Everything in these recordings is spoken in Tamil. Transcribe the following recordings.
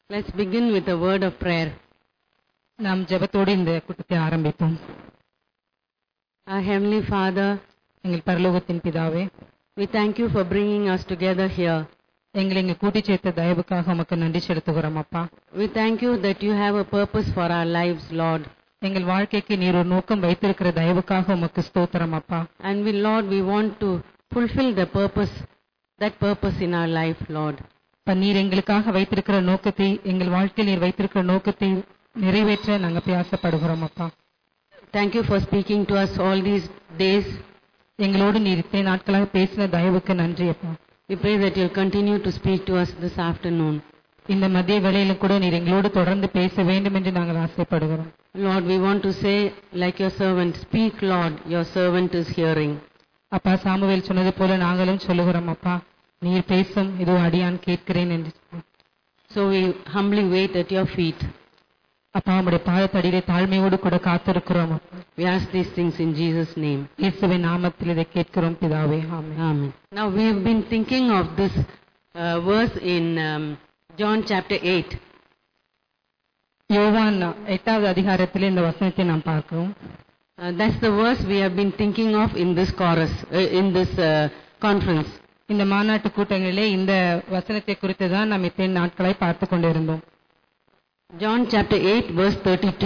Let's begin with a word of prayer. நாம் ஜெபத்தோடு இந்த கூட்டத்தை ஆரம்பிப்போம் Our Heavenly Father, எங்கள் பரலோகத்தின் பிதாவே we thank you for bringing us together here. எங்களை இங்கு கூட்டி சேர்த்த தயவுக்காக உமக்கு நன்றி செலுத்துகிறோம் அப்பா We thank you that you have a purpose for our lives, Lord. எங்கள் வாழ்க்கைக்கு நீர் ஒரு நோக்கம் வைத்திருக்கிற தயவுக்காக உமக்கு ஸ்தோத்திரம் அப்பா And we, Lord, we want to fulfill the purpose, that purpose in our life, Lord. அப்பா, நீர் எங்களுக்காக வைத்திருக்கிற நோக்கத்தை எங்கள் வாழ்க்கையில் நீர் வைத்திருக்கிற நோக்கத்தை நிறைவேற்ற நாங்கள் பிரயாசப்படுகிறோம் அப்பா Thank you for speaking to us all these days. எங்களோடு நீர் இத்தனை நாட்களாக பேசின தயவுக்கு நன்றி அப்பா We pray that you'll continue to speak to us this afternoon. இந்த மதிய வேளையில கூட நீர் எங்களோடு தொடர்ந்து பேச வேண்டும் என்று நாங்கள் ஆசைப்படுகிறோம் Lord, we want to say, like your servant, speak, Lord, your servant is hearing. அப்பா சாமுவேல் சொன்னது போல நாங்களும் சொல்லுகிறோம் அப்பா நீர் பேசும் இதோ அடியான் கேட்கிறேன் என்று சொல்லி. So we humbly wait at your feet. அப்பா உம்முடைய பாதத்தடியிலே தாழ்மையோடு கூட காத்திருக்கிறோம் அப்பா. We ask these things in Jesus' name. இயேசுவின் நாமத்தில் இதை கேட்கிறோம் பிதாவே ஆமென் Amen. Now we have been thinking of this uh, verse in um, John chapter 8. யோவான் எட்டாவது அதிகாரத்தில் இந்த வசனத்தை நாம் பார்க்கிறோம் Uh, that's the verse we have been thinking of in this chorus, uh, in this uh, conference. இந்த மாநாட்டு கூட்டங்களிலே இந்த வசனத்தை குறித்து தான் நாம் இத்தனை நாட்களாய் பார்த்து கொண்டிருந்தோம் John chapter 8, verse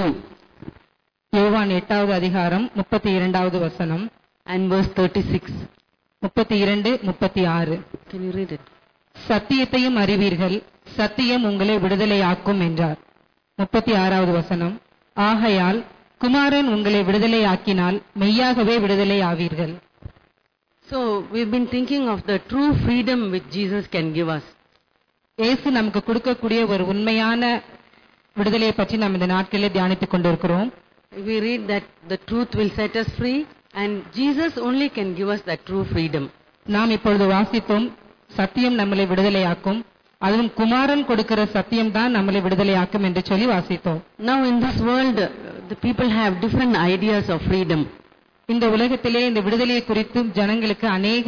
32 யோவான் எட்டாவது அதிகாரம் முப்பத்தி இரண்டாவது வசனம் and verse 36. முப்பத்தி இரண்டு முப்பத்தி ஆறு Can you read it? சத்தியத்தையும் அறிவீர்கள் சத்தியம் உங்களை விடுதலையாக்கும் என்றார் முப்பத்தி ஆறாவது வசனம் ஆகையால் குமாரன் உங்களை விடுதலையாக்கினால் மெய்யாகவே விடுதலை ஆவீர்கள் So we've been thinking of the true freedom which Jesus can give us. இயேசு நமக்கு கொடுக்கக்கூடிய ஒரு உண்மையான விடுதலையை பற்றி நாம் இந்த நாட்களிலே தியானித்துக் கொண்டிருக்கிறோம் We read that the truth will set us free and Jesus only can give us that true freedom. நாம் இப்பொழுது வாசித்தோம் சத்தியம் நம்மளை விடுதலையாக்கும் அதுவும் குமாரன் கொடுக்கிற சத்தியம் தான் நம்மளை விடுதலையாக்கும் என்று சொல்லி வாசித்தோம் Now in this world, uh, the people have different ideas of freedom. இந்த உலகத்திலே இந்த விடுதலையை குறித்தும் ஜனங்களுக்கு அநேக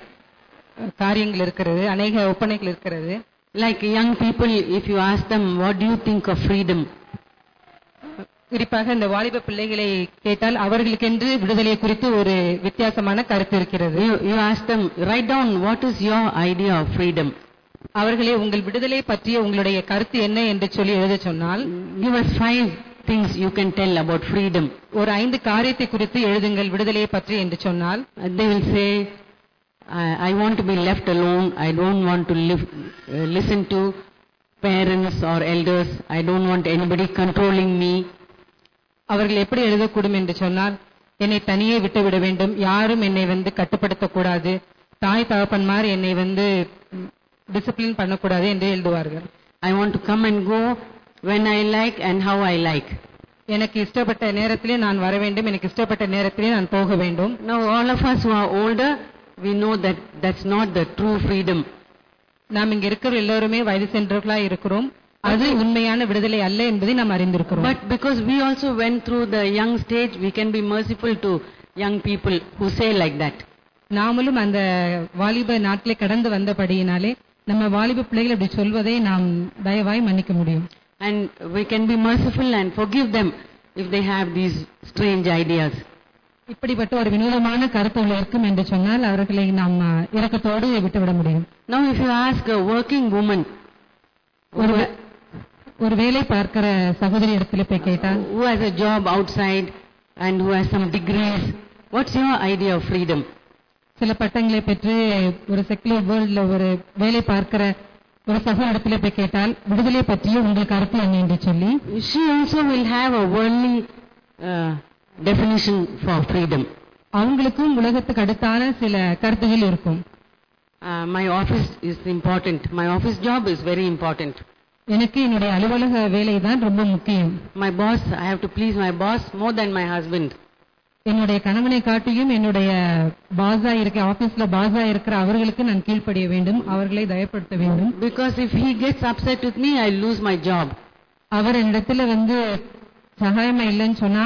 அஹ், காரியங்கள் இருக்கிறது அநேக ஒப்பனைகள் இருக்கிறது Like young people, if you ask them, what do you think of freedom? குறிப்பாக இந்த வாலிப பிள்ளைகளை கேட்டால் அவர்களுக்கென்று விடுதலையை குறித்து ஒரு வித்தியாசமான கருத்து இருக்கிறது You, you ask them, write down what is your idea of freedom. அவர்களே உங்கள் விடுதலை பற்றிய உங்களுடைய கருத்து என்ன என்று சொல்லி எழுத சொன்னால் Give us five things you can tell about freedom. ஒரு ஐந்து காரியத்தை குறித்து எழுதுங்கள் விடுதலையை பற்றி என்று சொன்னால் And they will say, I, I want to be left alone. I don't want to live, uh, listen to parents or elders. I don't want anybody controlling me. அவர்கள் எப்படி எழுதக்கூடும் என்று சொன்னால் என்னை தனியே விட்டுவிட வேண்டும் யாரும் என்னை வந்து கட்டுப்படுத்தக்கூடாது தாய் தகப்பன்மார் என்னை வந்து டிசிப்ளின் பண்ணக்கூடாது என்று எழுதுவார்கள் I want to come and go when I like and how I like. எனக்கு இஷ்டப்பட்ட நேரத்திலே நான் வர வேண்டும் எனக்கு இஷ்டப்பட்ட நேரத்திலே நான் போக வேண்டும் Now all of us who are older, we know that that's not the true freedom. நாம் இங்க இருக்கிற எல்லோருமே வயது சென்றவர்களா இருக்கிறோம் அது உண்மையான விடுதலை அல்ல என்பதை நாம் அறிந்திருக்கிறோம் But because we also went through the young stage, we can be merciful to young people who say like that. நாமளும் அந்த வாலிப நாட்டிலே கடந்து வந்தபடியினாலே நம்ம வாலிப பிள்ளைகள் அப்படி சொல்வதை நாம் தயவாய் மன்னிக்க முடியும் And we can be merciful and forgive them if they have these strange ideas. இப்படிப்பட்ட ஒரு வினோதமான கருத்துகள் இருக்கும் என்று சொன்னால் அவர்களை நாம் அஹ், இரக்கத்தோடு விட்டுவிட முடியும் Now if you ask a working woman ஒரு who, வே- ஒரு வேலை பார்க்கிற சகோதரி இடத்துல போய் கேட்டால் who has a job outside and who has some degrees, what's your idea of freedom? சில பட்டங்களை பெற்று ஒரு செக்குலர் வேர்ல்ட்ல ஒரு வேலை பார்க்கிற ஒரு சக இடத்துல போய் கேட்டால் விடுதலை பற்றிய உங்கள் கருத்து என்ன என்று சொல்லி She also will have a worldly uh, definition for freedom. அவங்களுக்கும் உலகத்துக்கு அடுத்தான சில கருத்துகள் இருக்கும் Uh, my office is important. My office job is very important. எனக்கு என்னுடைய அலுவலக வேலை தான் ரொம்ப முக்கியம் My boss, I have to please my boss more than my husband. என்னுடைய கணவனை காட்டியும் என்னுடைய பாஸா இருக்க ஆபீஸ்ல பாஸா இருக்கிற அவர்களுக்கு நான் கீழ்ப்படிய வேண்டும் அவர்களை தயப்படுத்த வேண்டும் Because if he gets upset with me, I lose my job. அவர் என்னிடத்துல வந்து சகாயமா இல்லைன்னு சொன்னா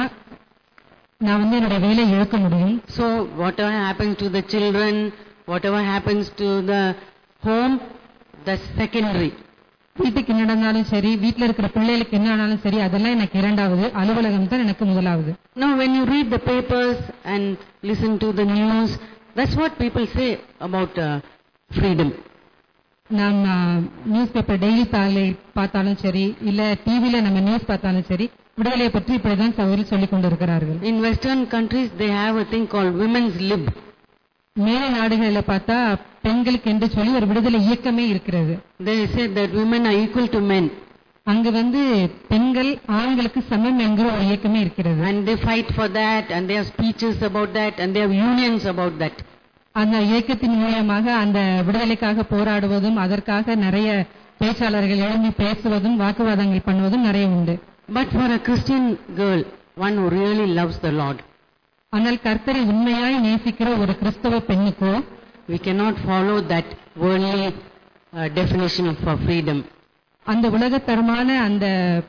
நான் வந்து என்னுடைய வேலையை இழக்க முடியும் So whatever happens to the children, whatever happens to the home, that's secondary. வீட்டுக்கு என்ன நடந்தாலும் சரி வீட்டுல இருக்கிற பிள்ளைகளுக்கு என்ன ஆனாலும் சரி அதெல்லாம் எனக்கு இரண்டாவது அலுவலகம் தான் எனக்கு முதலாவது Now, when you read the papers and listen to the news, that's what people say about uh, freedom. நாம் நியூஸ் பேப்பர் டெய்லி தாளை பார்த்தாலும் சரி இல்ல டிவில நம்ம நியூஸ் பார்த்தாலும் சரி விடுதலையை பற்றி இப்படிதான் சகோதரி சொல்லிக் கொண்டிருக்கிறார்கள் In Western countries, they have a thing called women's lib. மேல நாடுகளில் பார்த்தா பெண்களுக்கு என்று சொல்லி ஒரு விடுதலை இயக்கமே இருக்கிறது They say that women are equal to men அங்கு வந்து பெண்கள் ஆண்களுக்கு சமம் என்கிற ஒரு இயக்கமே இருக்கிறது and they fight for that and they have speeches about that and they have unions about that. அந்த இயக்கத்தின் மூலமாக அந்த விடுதலைக்காக போராடுவதும் அதற்காக நிறைய பேச்சாளர்கள் எழும்பி பேசுவதும் வாக்குவாதங்கள் பண்ணுவதும் நிறைய உண்டு But for a Christian girl, one who really loves the Lord, ஆனால் கர்த்தரை உண்மையாய் நேசிக்கிற ஒரு கிறிஸ்தவ பெண்ணுக்கோ we cannot follow that worldly uh, definition for freedom. அந்த உலகத்தரமான அந்த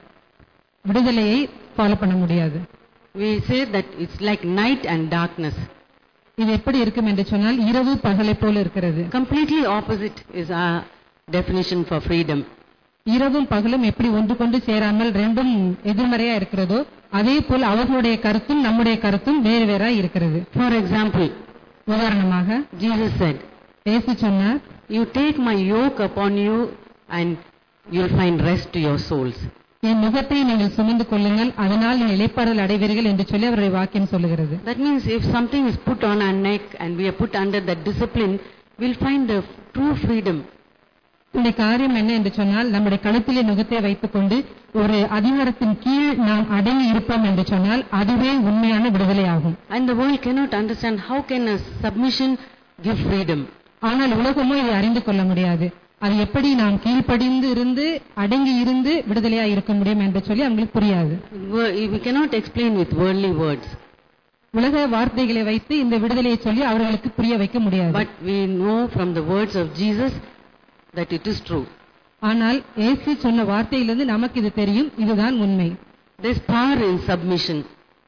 விடுதலையை ஃபாலோ பண்ண முடியாது We say that it's like night and darkness. இது எப்படி இருக்கும் என்று சொன்னால் இரவு பகலை போல இருக்கிறது Completely opposite is our definition for freedom. இரவும் பகலும் எப்படி ஒன்று கொண்டு சேராமல் ரெண்டும் எதிர்மறையா இருக்கிறதோ அதே போல் அவர்களுடைய கருத்தும் நம்முடைய கருத்தும் வேறு வேறா இருக்கிறது For example, உதாரணமாக Jesus said, இயேசு சொன்னார் You take my yoke upon you and you'll find rest to your souls. என் முகத்தை நீங்கள் சுமந்து கொள்ளுங்கள் அதனால் நீங்கள் இளைப்பாறல் அடைவீர்கள் என்று சொல்லி அவருடைய வாக்கியம் சொல்லுகிறது That means if something is put on our neck and we are put under that discipline, we'll find the true freedom. இந்த காரியம் என்ன என்று சொன்னால் நம்முடைய கழுத்திலே நுகத்தை வைத்துக்கொண்டு ஒரு அதிகாரத்தின் கீழ் நாம் அடங்கி இருப்போம் என்று சொன்னால் அதுவே உண்மையான விடுதலை ஆகும் And the world cannot understand how can a submission give freedom. ஆனால் உலகமோ இதை அறிந்து கொள்ள முடியாது அது எப்படி நாம் கீழ்ப்படிந்து இருந்து அடங்கி இருந்து விடுதலையா இருக்க முடியும் என்று சொல்லி அவங்களுக்கு புரியாது Wo- We cannot explain with worldly words. உலக வார்த்தைகளை வைத்து இந்த விடுதலையை சொல்லி அவர்களுக்கு புரிய வைக்க முடியாது But we know from the words of Jesus that it is true. ஆனால் இயேசு சொன்ன வார்த்தையிலிருந்து நமக்கு இது தெரியும் இதுதான் உண்மை There's power in submission.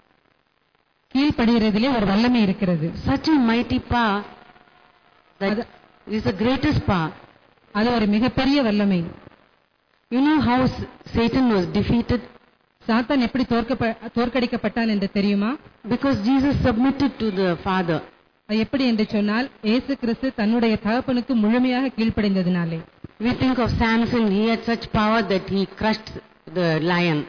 கீழ்ப்படுகிறதிலே ஒரு வல்லமை இருக்கிறது Such a mighty power that Ada- is the greatest power. அது ஒரு மிகப்பெரிய வல்லமை You know how S- Satan was defeated? சாத்தான் எப்படி தோற்கப்ப தோற்கடிக்கப்பட்டான் என்று தெரியுமா Because Jesus submitted to the Father. அது எப்படி என்று சொன்னால் இயேசு கிறிஸ்து தன்னுடைய தகப்பனுக்கு முழுமையாக கீழ்ப்படைந்ததினாலே We think of Samson, he had such power that he crushed the lion.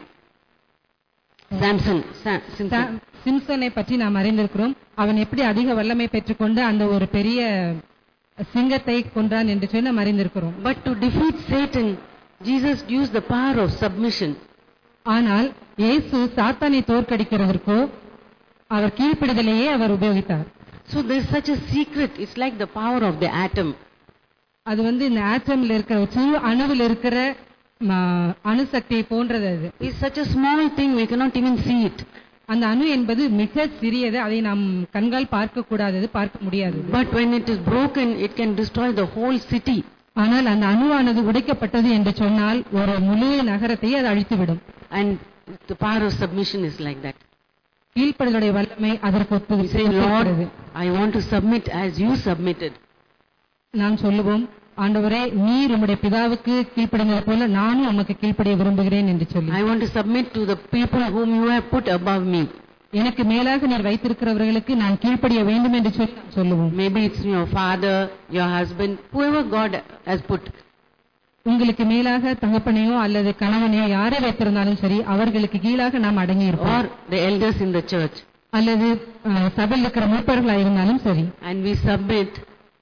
Samson, Sa- Simpson. சா- சிம்சனை பற்றி நாம் அறிந்திருக்கிறோம் அவன் எப்படி அதிக வல்லமை பெற்றுக்கொண்டு அந்த ஒரு பெரிய சிங்கத்தை கொன்றான் என்று சொல்லி நாம் அறிந்திருக்கிறோம் But to defeat Satan, Jesus used the power of submission. ஆனால் இயேசு சாத்தானை தோற்கடிக்கிறதற்கோ அவர் கீழ்ப்பிடுதலையே அவர் உபயோகித்தார் So there's such a secret. It's like the power of the atom. அது வந்து இந்த ஆட்டம்ல இருக்கிற ஒரு சிறு அணுவில் இருக்கிற ம, அணுசக்தியை போன்றது அது It's such a small thing, we cannot even see it. அந்த அணு என்பது மிக சிறியது அதை நாம் கண்கால் பார்க்க கூடாதது பார்க்க முடியாது But when it is broken, it can destroy the whole city. ஆனால் அந்த அணுவானது உடைக்கப்பட்டது என்று சொன்னால் ஒரு முழு நகரத்தை அது அழித்துவிடும் And the power of submission is like that. கீழ்ப்படுதலுடைய வல்லமை அதற்கு ஒப்பு We say, ஒத்திருக்கிறது. Lord, I want to submit as you submitted. நாம் சொல்லுவோம் ஆண்டவரே நீர் உம்முடைய பிதாவுக்கு கீழ்ப்படிந்தது போல நானும் உமக்கு கீழ்ப்படிய விரும்புகிறேன் என்று சொல்லி I want to submit to the people whom you have put above me. எனக்கு மேலாக நீர் வைத்திருக்கிறவர்களுக்கு நான் கீழ்ப்படிய வேண்டும் என்று சொல்லி நாம் சொல்லுவோம் Maybe it's your father, your husband, whoever God has put. உங்களுக்கு மேலாக தகப்பனையோ அல்லது கணவனையோ யாரை வைத்திருந்தாலும் சரி அவர்களுக்கு கீழாக நாம் அடங்கி இருப்போம் or the elders in the church. அல்லது அஹ், சபையில் இருக்கிற மூப்பர்களாக இருந்தாலும் சரி And we submit.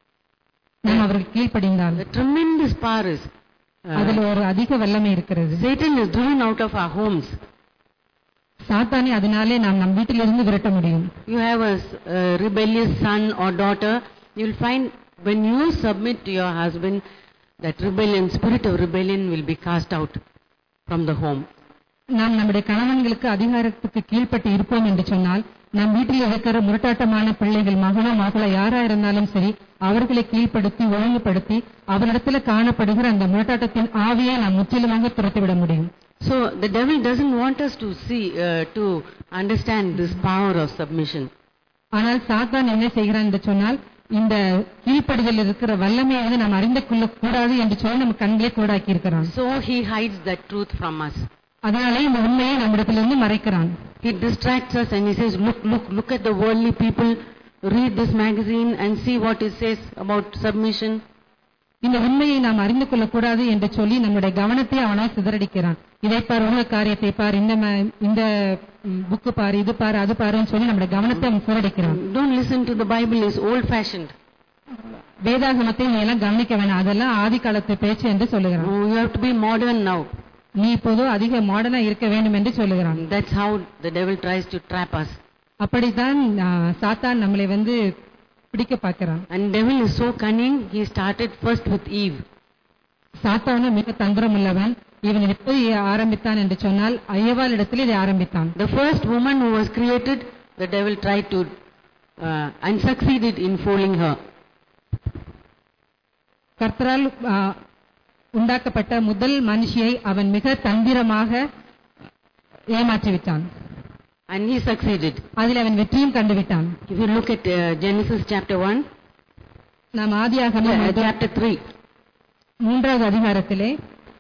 நாம் அவர்கள் கீழ்ப்படிந்தால் The tremendous power is. uh, அதுல ஒரு அதிக வல்லமை இருக்கிறது Satan is driven out of our homes. சாத்தானே அதனாலே நாம் நம் வீட்டிலிருந்து விரட்ட முடியும் You have a s- a rebellious son or daughter, you'll find when you submit to your husband, that rebellion, spirit of rebellion will be cast out from the home. நாம் நம்முடைய கணவன்களுக்கு அதிகாரத்துக்கு கீழ்ப்பட்டு இருப்போம் என்று சொன்னால் நம் வீட்டில் இருக்கிற முரட்டாட்டமான பிள்ளைகள் மகனோ மகளோ யாரா இருந்தாலும் சரி அவர்களை கீழ்ப்படுத்தி ஒழுங்குபடுத்தி அவரிடத்துல காணப்படுகிற அந்த முரட்டாட்டத்தின் ஆவியை நாம் முற்றிலுமாக துரத்திவிட முடியும் So the devil doesn't want us to see, uh, to understand this power of submission. ஆனால் சாத்தான் என்ன செய்கிறான் என்று சொன்னால் இந்த கீழ்ப்படிதல் இருக்கிற வல்லமையை வந்து நாம் அறிந்து கொள்ள கூடாது என்று சொல்லி நம்ம கண்களே கூடாக்கி இருக்கிறான் So he hides that truth from us. அதனாலே இந்த உண்மையை நம்மிடத்திலிருந்து மறைக்கிறான் He distracts us and he says, look, look, look at the worldly people. Read this magazine and see what it says about submission. இந்த உண்மையை நாம் அறிந்து கொள்ளக்கூடாது என்று சொல்லி நம்முடைய கவனத்தை அவனால் சிதறடிக்கிறான் இதை பார் உலக காரியத்தை பார் இந்த ம- இந்த புக்கு பார் இது பார் அது பாருன்னு சொல்லி நம்முடைய கவனத்தை அவன் சிதறடிக்கிறான் Don't listen to the Bible, it's old fashioned. வேதாகமத்தை நீ எல்லாம் கவனிக்க வேணாம் அதெல்லாம் ஆதி காலத்து பேச்சு என்று சொல்லுகிறான் Oh, you have to be modern now. நீ இப்போதோ அதிக மாடர்னா இருக்க வேண்டும் என்று சொல்லுகிறான் That's how the devil tries to trap us. அப்படித்தான் ஆ, சாத்தான் நம்மளை வந்து பிடிக்க பார்க்கிறான் And devil is so cunning, he started first with Eve. சாத்தானும் மிக தந்திரம் உள்ளவன் இவன் எப்போது ஆரம்பித்தான் என்று சொன்னால் ஐயவாள் இடத்தில் இதை ஆரம்பித்தான் The first woman who was created, the devil tried to uh, and succeeded in fooling her. கர்த்தரால் ஆ, உண்டாக்கப்பட்ட முதல் மனுஷியை அவன் மிக தந்திரமாக ஏமாற்றி விட்டான் And he succeeded. அதில் அவன் வெற்றியும் கண்டுவிட்டான் If you look at uh, Genesis chapter 1, நாம் ஆதியாகமம் uh, முதல் chapter 3, மூன்றாவது அதிகாரத்திலே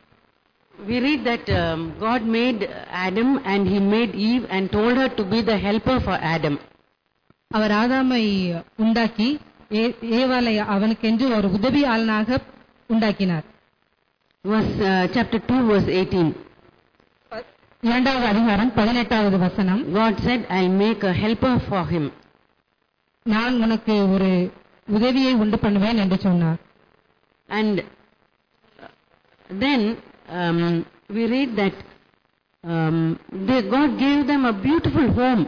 we read that um, God made Adam and he made Eve and told her to be the helper for Adam. அவர் ஆதாமை உண்டாக்கி ஏ- ஏவாளை அவனுக்கென்று ஒரு உதவியாளனாக உண்டாக்கினார் Was uh, chapter 2 verse 18. இரண்டாவது அதிகாரம் பதினெட்டாவது வசனம் God said, I'll make a helper for him. நான் உனக்கு ஒரு உதவியை உண்டு பண்ணுவேன் என்று சொன்னார் And uh, then um, we read that um, they, God gave them a beautiful home.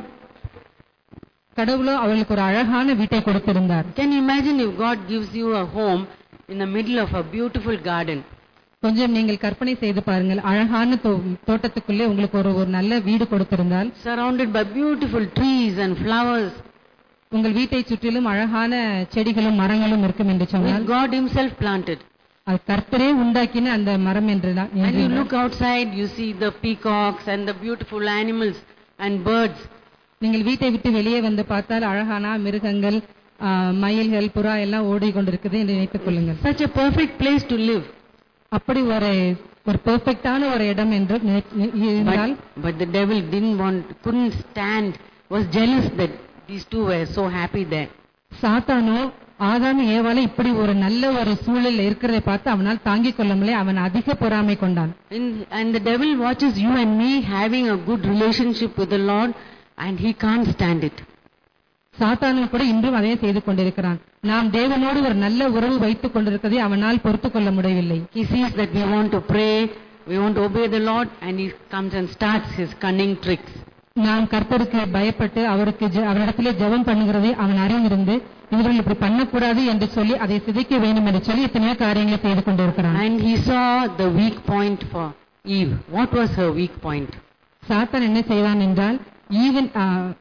கடவுளோ அவளுக்கு ஒரு அழகான வீட்டை கொடுத்திருந்தார் Can you imagine if God gives you a home in the middle of a beautiful garden? கொஞ்சம் நீங்கள் கற்பனை செய்து பாருங்கள் அழகான தோ- தோட்டத்துக்குள்ளே உங்களுக்கு ஒரு ஒரு நல்ல வீடு கொடுத்திருந்தால் Surrounded by beautiful trees and flowers, உங்கள் வீட்டை சுற்றிலும் அழகான செடிகளும் மரங்களும் இருக்கும் என்று which சொன்னால் God Himself planted. அது கர்த்தரே உண்டாக்கின அந்த மரம் என்று தான் And you என்று look outside, you see the peacocks and the beautiful animals and birds. நீங்கள் வீட்டை விட்டு வெளியே வந்து பார்த்தால் அழகான மிருகங்கள் ஆ, மயில்கள் புறா எல்லாம் ஓடிக்கொண்டிருக்குது என்று நினைத்துக் கொள்ளுங்கள் Such a perfect place to live. அப்படி ஒரு ஒரு பெர்ஃபெக்டான ஒரு இடம் என்று நினை- நி- இருந்தால் But, but the devil didn't want, couldn't stand, was jealous that these two were so happy there. சாத்தானோ ஆதாம் ஏவாளை இப்படி ஒரு நல்ல ஒரு சூழல் இருக்கிறதை பார்த்து அவனால் தாங்கிக் கொள்ள முடியல அவன் அதிக பொறாமை கொண்டான் And, and the devil watches you and me having a good relationship with the Lord and he can't stand it. சாத்தானும் கூட இன்றும் அதே செய்து கொண்டிருக்கிறான் நாம் தேவனோடு ஒரு நல்ல உறவு வைத்துக் கொண்டிருப்பதை அவனால் பொறுத்துக் கொள்ள முடியவில்லை He sees that we want to pray, we want to obey the Lord and he comes and starts his cunning tricks. நாம் கர்த்தருக்கு பயப்பட்டு அவருக்கு ஜெ- அவரிடத்திலே ஜெபம் பண்ணுகிறதை அவன் அறிந்திருந்து இவர்கள் இப்படி பண்ணக்கூடாது என்று சொல்லி அதை சிதைக்க வேண்டும் என்று சொல்லி எத்தனையோ காரியங்களை செய்து கொண்டிருக்கிறான் And he saw the weak point for Eve. What was her weak point? சாத்தான் என்ன செய்தான் என்றால் ஈவன்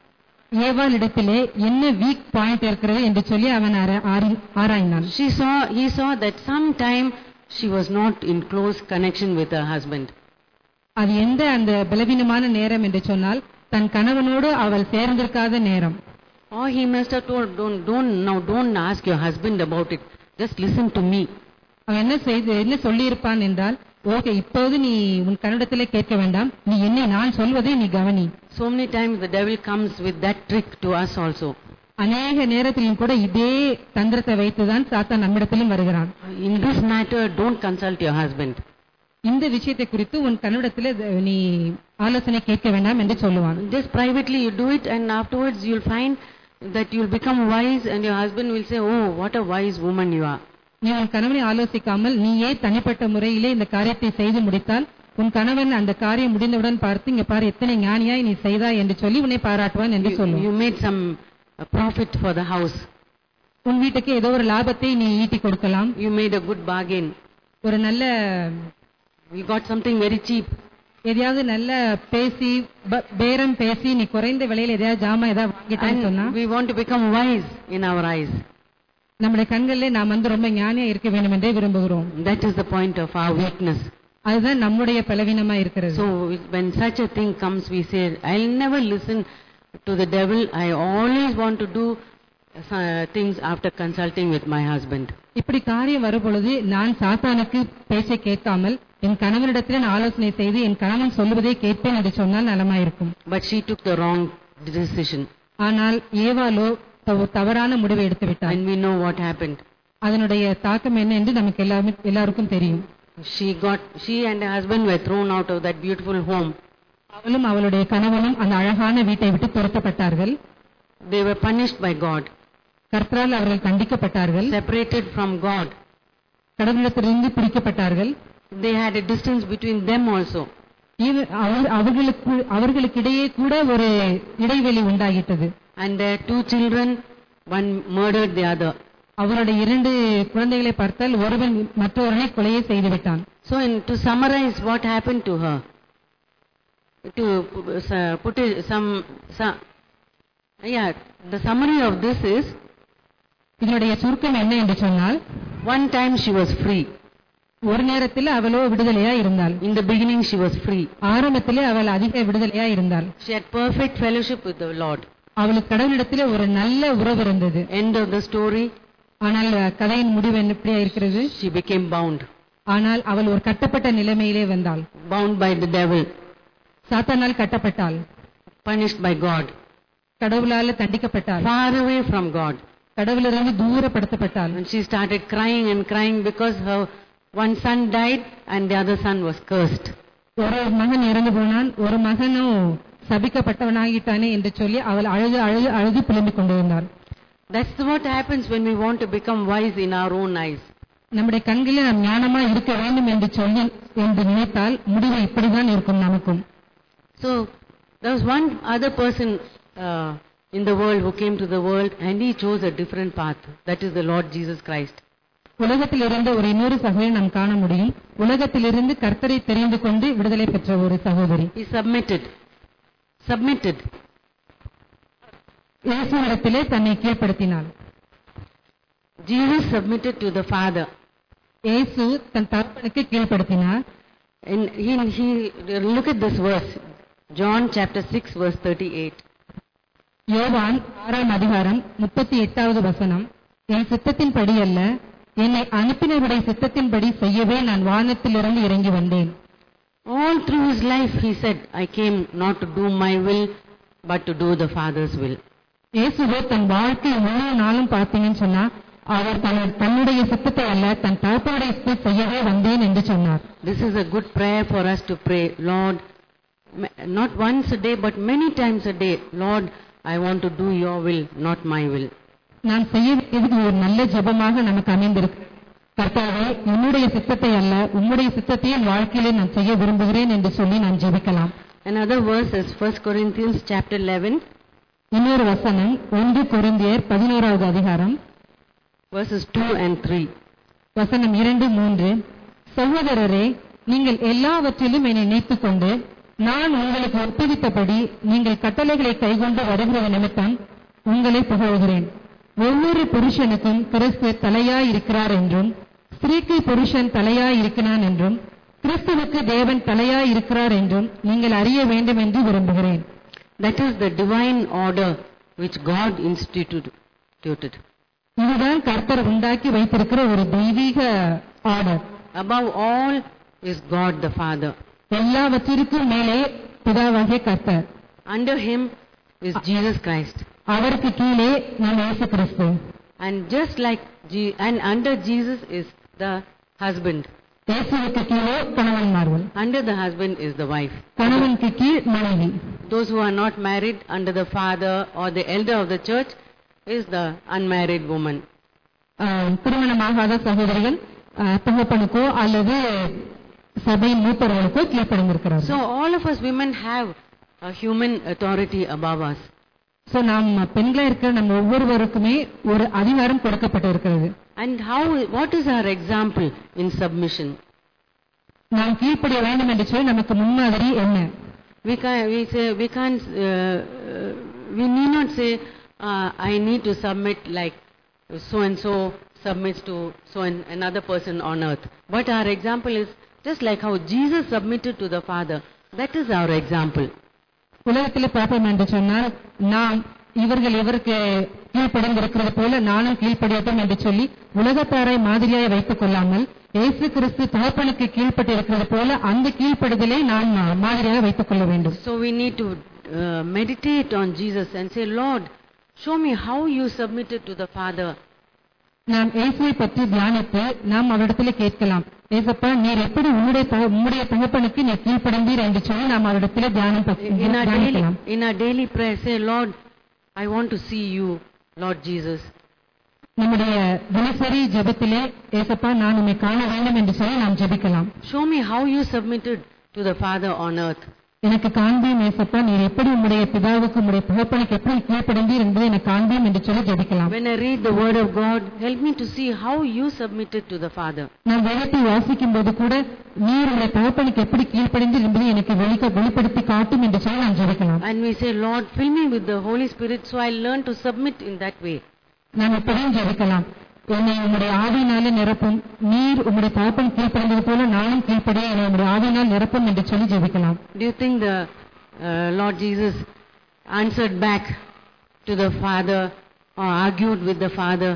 ஏவாள் இடத்திலே என்ன வீக் பாயிண்ட் இருக்கிறது என்று சொல்லி அவன் ஆர- ஆரி- ஆராய்ந்தான் She saw, he saw that sometime she was not in close connection with her husband. அது எந்த அந்த பலவீனமான நேரம் என்று சொன்னால் தன் கணவனோடு அவள் சேர்ந்திருக்காத நேரம் Or he must have told, don't, don't, now don't ask your husband about it. Just listen to me. அவன் என்ன செய்து என்ன சொல்லியிருப்பான் என்றால் ஓகே இப்போது நீ உன் கன்னடத்திலே கேட்க வேண்டாம் நீ என்னை நான் சொல்வதை நீ கவனி So many times the devil comes with that trick to us also. அநேக நேரத்திலும் கூட இதே தந்திரத்தை வைத்துதான் சாத்தான் நம்மிடத்திலும் வருகிறான் In this matter, don't consult your husband. இந்த விஷயத்தை குறித்து உன் கன்னடத்திலே நீ ஆலோசனை கேட்க வேண்டாம் என்று சொல்லுவான் Just privately you do it and afterwards you'll find that you'll become wise and your husband will say, oh, what a wise woman you are. நீ உன் கணவனை ஆலோசிக்காமல் நீயே தனிப்பட்ட முறையிலே இந்த காரியத்தை செய்து முடித்தால் உன் கணவன் அந்த காரியம் முடிந்தவுடன் பார்த்து இங்க பாரு எத்தனை ஞானியாய் நீ செய்தாய் என்று சொல்லி உன்னை பாராட்டுவான் என்று You, சொல்லுவான் you made some uh, profit for the house. உன் வீட்டுக்கு ஏதோ ஒரு லாபத்தை நீ ஈட்டி கொடுக்கலாம் You made a good bargain. ஒரு நல்ல You got something very cheap. எதையாவது நல்ல பேசி ப- பேரம் பேசி நீ குறைந்த விலையில எதையாவது ஜாமான் ஏதாவது வாங்கிட்டான்னு சொன்னா And we want to become wise in our eyes. நம்முடைய கண்களிலே நாம் வந்து ரொம்ப ஞானியா இருக்க வேண்டும் என்றே விரும்புகிறோம் That is the point of our weakness. அதுதான் நம்முடைய பலவீனமா இருக்கிறது So when such a thing comes, we say, I'll never listen to the devil. I always want to do uh, things after consulting with my husband. இப்படி காரியம் வரும்பொழுது நான் சாத்தானுக்கு பேச்சை கேட்காமல் என் கணவனிடத்தில் நான் ஆலோசனை செய்து என் கணவன் சொல்லுவதை கேட்பேன் என்று சொன்னால் நலமாயிருக்கும் But she took the wrong decision. ஆனால் ஏவாலோ த- தவறான முடிவை எடுத்து விட்டார் And we know what happened. அதனுடைய தாக்கம் என்ன என்று நமக்கு எல்லாமே எல்லாருக்கும் தெரியும் She got, she and her husband were thrown out of that beautiful home. அவளும் அவளுடைய கணவனும் அந்த அழகான வீட்டை விட்டு துரத்தப்பட்டார்கள் They were punished by God, கர்த்தரால் அவர்கள் கண்டிக்கப்பட்டார்கள் separated from God. கடவுளிடத்திலிருந்து பிடிக்கப்பட்டார்கள் They had a distance between them also. இவ- அவர்- அவர்களுக்கு அவர்களுக்கிடையே கூட ஒரு இடைவெளி உண்டாகிட்டது And their two children, one murdered the other. அவருடைய இரண்டு குழந்தைகளை பார்த்தால் ஒருவன் மற்றொருவனை கொலையை செய்து விட்டான் So, in, to summarize what happened to her, to uh, put it some, some, yeah, the summary of this is, இதனுடைய சுருக்கம் என்ன என்று சொன்னால் one time she was free. ஒரு நேரத்தில் அவளோ விடுதலையா இருந்தாள் In the beginning she was free. ஆரம்பத்திலே அவள் அதிக விடுதலையா இருந்தாள் She had perfect fellowship with the Lord. அவளுக்கு கடவுளிடத்திலே ஒரு நல்ல உறவு இருந்தது End of the story, ஆனால் அஹ், கதையின் முடிவு என்ன எப்படியா இருக்கிறது she became bound, ஆனால் அவள் ஒரு கட்டப்பட்ட நிலைமையிலே வந்தாள் bound by the devil, சாத்தானால் கட்டப்பட்டாள் punished by God, கடவுளால தண்டிக்கப்பட்டாள் far away from God. கடவுளிலிருந்து தூரப்படுத்தப்பட்டாள் And she started crying and crying because her one son died and the other son was cursed. ஒரு மகன் இறந்து போனான் ஒரு மகனும் சபிக்கப்பட்டவனாகிட்டானே என்று சொல்லி அவள் அழுது அழுது அழுது புலம்பிக் கொண்டிருந்தாள் That's what happens when we want to become wise in our own eyes. நம்முடைய கண்களில் நாம் ஞானமா இருக்க வேண்டும் என்று சொல்லி என்று நினைத்தால் முடிவு இப்படிதான் இருக்கும் நமக்கும் So there was one other person uh, in the world who came to the world and he chose a different path. That is the Lord Jesus Christ. உலகத்தில் இருந்த ஒரு இன்னொரு சகோதரி நாம் காண முடியும் உலகத்திலிருந்து கர்த்தரை தெரிந்து கொண்டு விடுதலை பெற்ற ஒரு சகோதரி He submitted. Submitted. இயேசுவிடத்திலே தன்னை கீழ்ப்படுத்தினாள் Jesus submitted to the Father. இயேசு தன் தகப்பனுக்கு கீழ்ப்படுத்தினார் And he, he look at this verse, John chapter 6 verse 38. யோவான் ஆறாம் அதிகாரம் முப்பத்தி எட்டாவது வசனம் என் சித்தத்தின்படி அல்ல என்னை அனுப்பினருடைய சித்தத்தின்படி செய்யவே நான் வானத்திலிருந்து இறங்கி வந்தேன் All through his life he said, I came not to do my will, but to do the Father's will. இயேசுவே தன் வாழ்க்கை முழு நாளும் பார்த்தீங்கன்னு சொன்னா அவர் தன் தன்னுடைய சித்தத்தை அல்ல தன் தகப்பனுடைய சித்தத்தை செய்யவே வந்தேன் என்று சொன்னார் This is a good prayer for us to pray, Lord, ma- not once a day, but many times a day, Lord, I want to do your will, not my will. நான் செய்ய வேண்டியது ஒரு நல்ல ஜெபமாக நமக்கு அமைந்திருக்கு கர்த்தாவே என்னுடைய சித்தத்தை அல்ல உம்முடைய சித்தத்தை என் வாழ்க்கையிலே நான் செய்ய விரும்புகிறேன் என்று சொல்லி நான் ஜெபிக்கலாம் Another verse is 1 Corinthians chapter 11, இன்னொரு வசனம் ஒன்று கொரிந்தியர் பதினோராவது அதிகாரம் verses 2 and 3. வசனம் இரண்டு மூன்று சகோதரரே நீங்கள் எல்லாவற்றிலும் என்னை நினைத்துக் கொண்டு நான் உங்களுக்கு ஒப்புவித்தபடி நீங்கள் கட்டளைகளை கைக்கொண்டு வருகிற நிமித்தம் உங்களை புகழ்கிறேன் ஒவ்வொரு புருஷனுக்கும் கிறிஸ்து தலையாய் இருக்கிறார் என்றும் ஸ்திரீக்கு புருஷன் தலையாய் இருக்கிறான் என்றும் கிறிஸ்துவுக்கு தேவன் தலையாய் இருக்கிறார் என்றும் நீங்கள் அறிய வேண்டும் என்று விரும்புகிறேன் That is the divine order which God instituted. இதுதான் கர்த்தர் உண்டாக்கி வைத்திருக்கிற ஒரு தெய்வீக order Above all is God the Father. எல்லாவற்றிற்கும் மேலே பிதாவாகிய கர்த்தர் Under him is Jesus Christ. அவருக்கு கீழே நாம் இயேசு கிறிஸ்து And just like, Je- and under Jesus is the husband. இயேசுவுக்கு கீழே கணவன்மார்கள் Under the husband is the wife. கணவனுக்கு கீழ் மனைவி Those who are not married under the father or the elder of the church is the unmarried woman. ஆஹ், திருமணமாகாத சகோதரிகள் ஆஹ், தகப்பனுக்கோ அல்லது சபை மூப்பர்களுக்கோ கீழ்ப்படைந்திருக்கிறார் So all of us women have a human authority above us. So நாம் பெண்களா இருக்கிற நம்ம ஒவ்வொருவருக்குமே ஒரு அதிகாரம் கொடுக்கப்பட்டு இருக்கிறது And how, what is our example in submission? நாம் கீழ்ப்படிய வேண்டும் என்று சொல்லி நமக்கு முன்மாதிரி என்ன We can we say we can't uh, uh, we need not say uh, I need to submit like so and so submits to so and another person on earth. But our example is just like how Jesus submitted to the Father. That is our example. உலகத்தில் பார்ப்போம் என்று சொன்னால் நாம் இவர்கள் இவருக்கு கீழ்ப்படிந்திருக்கிறது போல நானும் கீழ்ப்படியட்டும் என்று சொல்லி உலகத்தாரை மாதிரியாய் வைத்துக் கொள்ளாமல் இயேசு கிறிஸ்து தகப்பனுக்கு கீழ்ப்பட்டு இருக்கிறது போல அந்த கீழ்ப்படுதலை நான் மாதிரியாக வைத்துக் கொள்ள வேண்டும் So we need to uh, meditate on Jesus and say, Lord, show me how you submitted to the Father. நாம் இயேசுவை பற்றி தியானித்து நாம் அவரிடத்தில் கேட்கலாம் ஏசப்பா நீர் எப்படி உம்முடைய தக- உம்முடைய தகப்பனுக்கு நீர் கீழ்ப்படைந்தீர் என்று சொல்லி நாம் அவரிடத்தில் தியானம் ப- In our daily, தியானிக்கலாம் in our daily prayer, say, Lord, I want to see you, Lord Jesus. நம்முடைய தினசரி ஜெபத்திலே ஏசப்பா நான் உம்மை காண வேண்டும் என்று சொல்லி நாம் ஜெபிக்கலாம் Show me how you submitted to the Father on earth. எனக்கு காண்பியும் ஏசப்பா நீர் எப்படி உம்முடைய பிதாவுக்கு உம்முடைய தகப்பனுக்கு எப்படி கீழ்ப்படைந்தீர் என்பதை எனக்கு காண்பியும் என்று சொல்லி ஜெபிக்கலாம் When I read the Word of God, help me to see how you submitted to the Father. நான் வேதத்தை வாசிக்கும் போது கூட நீர் உடைய தகப்பனுக்கு எப்படி கீழ்ப்படைந்தீர் என்பதை எனக்கு வெளிக்க வெளிப்படுத்தி காட்டும் என்று சொல்லி நான் ஜெபிக்கலாம் And we say, Lord, fill me with the Holy Spirit so I learn to submit in that way. நாம் இப்படியும் ஜெபிக்கலாம் என்னை உம்முடைய ஆவியினாலே நிரப்பும் நீர் உம்முடைய தகப்பன் கீழ்ப்படைந்தது போல நானும் கீழ்ப்படிய என்னை உம்முடைய ஆவியினால் நிரப்பும் என்று சொல்லி ஜெபிக்கலாம் Do you think the uh, Lord Jesus answered back to the Father or argued with the Father?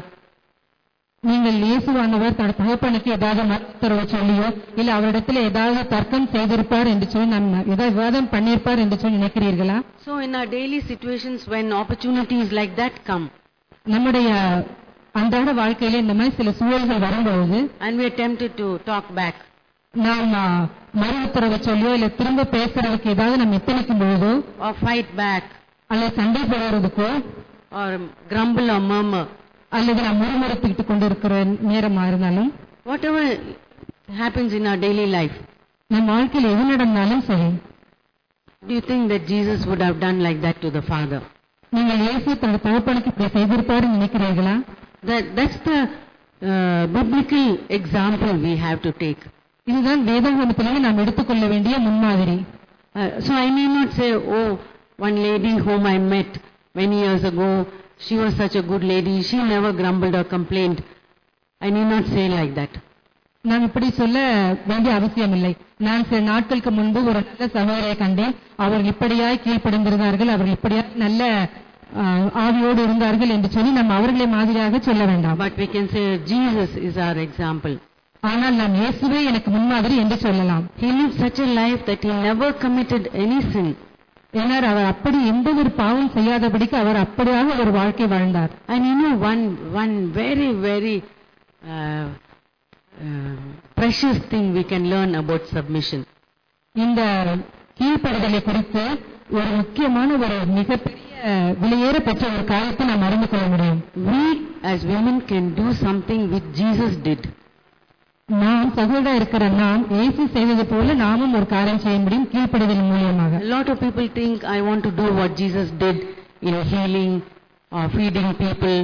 நீங்கள் இயேசுவானவர் தன் தகப்பனுக்கு ஏதாவது மறுத்தரவு சொல்லியோ இல்ல அவரிடத்துல ஏதாவது தர்க்கம் செய்திருப்பார் என்று சொல்லி நாம் ஏதாவது விவாதம் பண்ணியிருப்பார் என்று சொல்லி நினைக்கிறீர்களா So in our daily situations when opportunities like that come நம்முடைய அன்றாட வாழ்க்கையில இந்த மாதிரி சில சூழல்கள் வரும்பொழுது and we are tempted to talk back, நாம் ஆ, மறு உத்தரவு சொல்லியோ இல்ல திரும்ப பேசுறதுக்கு ஏதாவது நம்ம எத்தனைக்கும் பொழுதோ or fight back, அல்லது சண்டை போடுறதுக்கோ or grumble or murmur, அல்லது நாம் முறுமுறுத்துக்கிட்டு கொண்டு இருக்கிற நேரமா இருந்தாலும் whatever happens in our daily life, நம் வாழ்க்கையில் எது நடந்தாலும் சரி do you think that Jesus would have done like that to the Father? நீங்கள் இயேசு தனது தகப்பனுக்கு இப்படி செய்திருப்பாருன்னு நினைக்கிறீர்களா That, that's the uh, biblical example we have to take. இதுதான் வேதாகமத்திலிருந்து நாம் எடுத்துக்கொள்ள வேண்டிய முன்மாதிரி Uh, so I may not say, oh, one lady whom I met many years ago, she was such a good lady, she never grumbled or complained. I need not say like that. நாம் இப்படி சொல்ல வேண்டிய அவசியம் இல்லை நான் சில நாட்களுக்கு முன்பு ஒரு நல்ல சகோதரியை கண்டேன் அவர்கள் இப்படியாய் கீழ்ப்படிந்திருந்தார்கள் அவர்கள் இப்படியாய் நல்ல ஆ, ஆவியோடு இருந்தார்கள் என்று சொல்லி நாம் அவர்களை மாதிரியாக சொல்ல வேண்டாம் But we can say Jesus is our example. ஆனால் நாம் இயேசுவே எனக்கு முன்மாதிரி என்று சொல்லலாம் He lived such a life that he never committed any sin. ஏனால் அவர் அப்படி எந்த ஒரு பாவம் செய்யாதபடிக்கு அவர் அப்படியாக ஒரு வாழ்க்கை வாழ்ந்தார் And you know one, one very, very uh, uh, precious thing we can learn about submission. இந்த கீழ்ப்படுதலை குறித்து ஒரு முக்கியமான ஒரு மிகப்பெரிய விலையேற பெற்ற ஒரு காரியத்தை நாம் அறிந்து கொள்ள முடியும் We as women can do something which Jesus did. நாம் சகோதரா இருக்கிற நாம் இயேசு செய்தது போல நாமும் ஒரு காரியம் செய்ய முடியும் கீழ்ப்படுதல் மூலியமாக A lot of people think I want to do what Jesus did in healing or feeding people,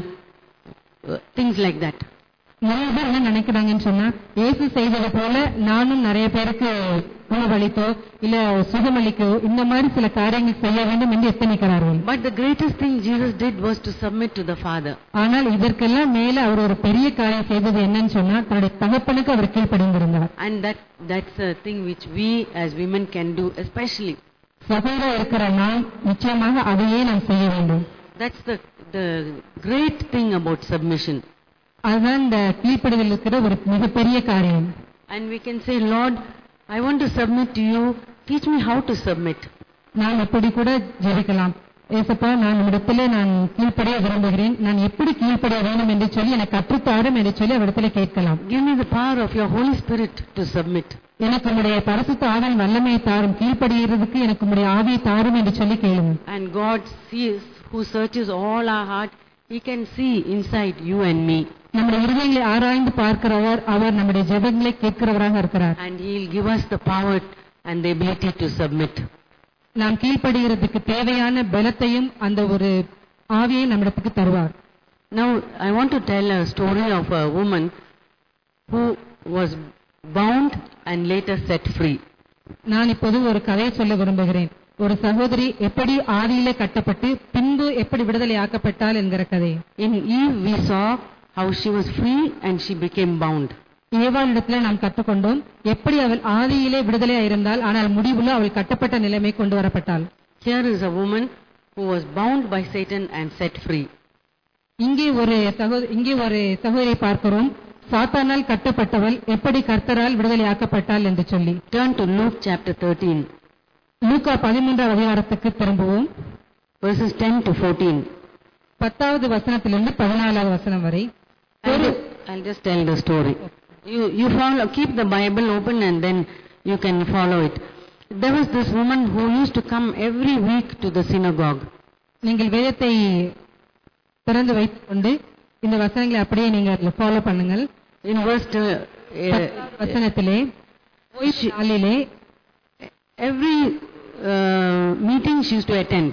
uh, things like that. நிறைய பேர் என்ன நினைக்கிறாங்கன்னு சொன்னா இயேசு செய்தது போல நானும் நிறைய பேருக்கு உணவளித்தோ இல்ல சுகமளிக்கோ இந்த மாதிரி சில காரியங்கள் செய்ய வேண்டும் என்று எத்தனிக்கிறார்கள் But the greatest thing Jesus did was to submit to the Father. ஆனால் இதற்கெல்லாம் மேல அவர் ஒரு பெரிய காரியம் செய்தது என்னன்னு சொன்னா தன்னுடைய தகப்பனுக்கு அவர் கீழ்ப்படிந்திருந்தார் And that, that's a thing which we as women can do especially. சகோதரா இருக்கிற நாம் நிச்சயமாக அதையே நாம் செய்ய வேண்டும் That's the, the great thing about submission. அதுதான் இந்த கீழ்ப்படிதல் இருக்கிற ஒரு மிகப்பெரிய காரியம் And we can say, Lord, I want to submit to you. Teach me how to submit. நாம் இப்படி கூட ஜெபிக்கலாம் ஏசப்பா நான் இடத்திலே நான் கீழ்ப்படிய விரும்புகிறேன் நான் எப்படி கீழ்ப்படிய வேண்டும் என்று சொல்லி எனக்கு கற்றுத்தாரும் என்று சொல்லி அவரிடத்துல கேட்கலாம் Give me the power of your Holy Spirit to submit. எனக்கு உம்முடைய பரிசுத்த ஆவின் வல்லமையை தாரும் கீழ்ப்படிகிறதுக்கு எனக்கு உம்முடைய ஆவியை தாரும் என்று சொல்லி கேளுங்க And God sees, who searches all our heart, He can see inside you and me. நம்முடைய இருதயங்களை ஆராய்ந்து பார்க்கிறவர் அவர் நம்முடைய ஜெபங்களை கேட்கிறவராக இருக்கிறார் And He'll give us the power and the ability to submit. நாம் கீழ்ப்படுகிறதுக்கு தேவையான பலத்தையும் அந்த ஒரு ஆவியை நம்மிடத்துக்கு தருவார் Now, I want to tell a story of a woman who was bound and later set free. நான் இப்போது ஒரு கதையை சொல்ல விரும்புகிறேன் ஒரு சகோதரி எப்படி ஆதியிலே கட்டப்பட்டு பின்பு எப்படி விடுதலை ஆக்கப்பட்டாள் என்கிற கதை In Eve, we saw how she was free and she became bound. ஏவாளிடத்துல நாம் கற்றுக்கொண்டோம் எப்படி அவள் ஆதியிலே விடுதலையா இருந்தால் ஆனால் முடிவுல அவள் கட்டப்பட்ட நிலைமை கொண்டு வரப்பட்டாள் Here is a woman who was bound by Satan and set free. இங்கே ஒரு சகோ இங்கே ஒரு சகோதரியை பார்க்கிறோம் சாத்தானால் கட்டப்பட்டவள் எப்படி கர்த்தரால் விடுதலையாக்கப்பட்டாள் என்று சொல்லி Turn to Luke chapter 13, லூக்கா பதிமூன்றாம் அதிகாரத்துக்கு திரும்புவோம் verses 10 to 14. பத்தாவது வசனத்திலிருந்து பதினாலாவது வசனம் வரை I'll just, I'll just tell the story. You, you follow, keep the Bible open and then you can follow it. There was this woman who used to come every week to the synagogue. நீங்கள் வேதத்தை திறந்து வைத்துக் கொண்டு இந்த வசனங்களை அப்படியே நீங்கள் ஃபாலோ பண்ணுங்கள் In verse, uh, பத்தாவது uh, வசனத்திலே ஓய்வு நாளிலே every uh, meeting she used to attend.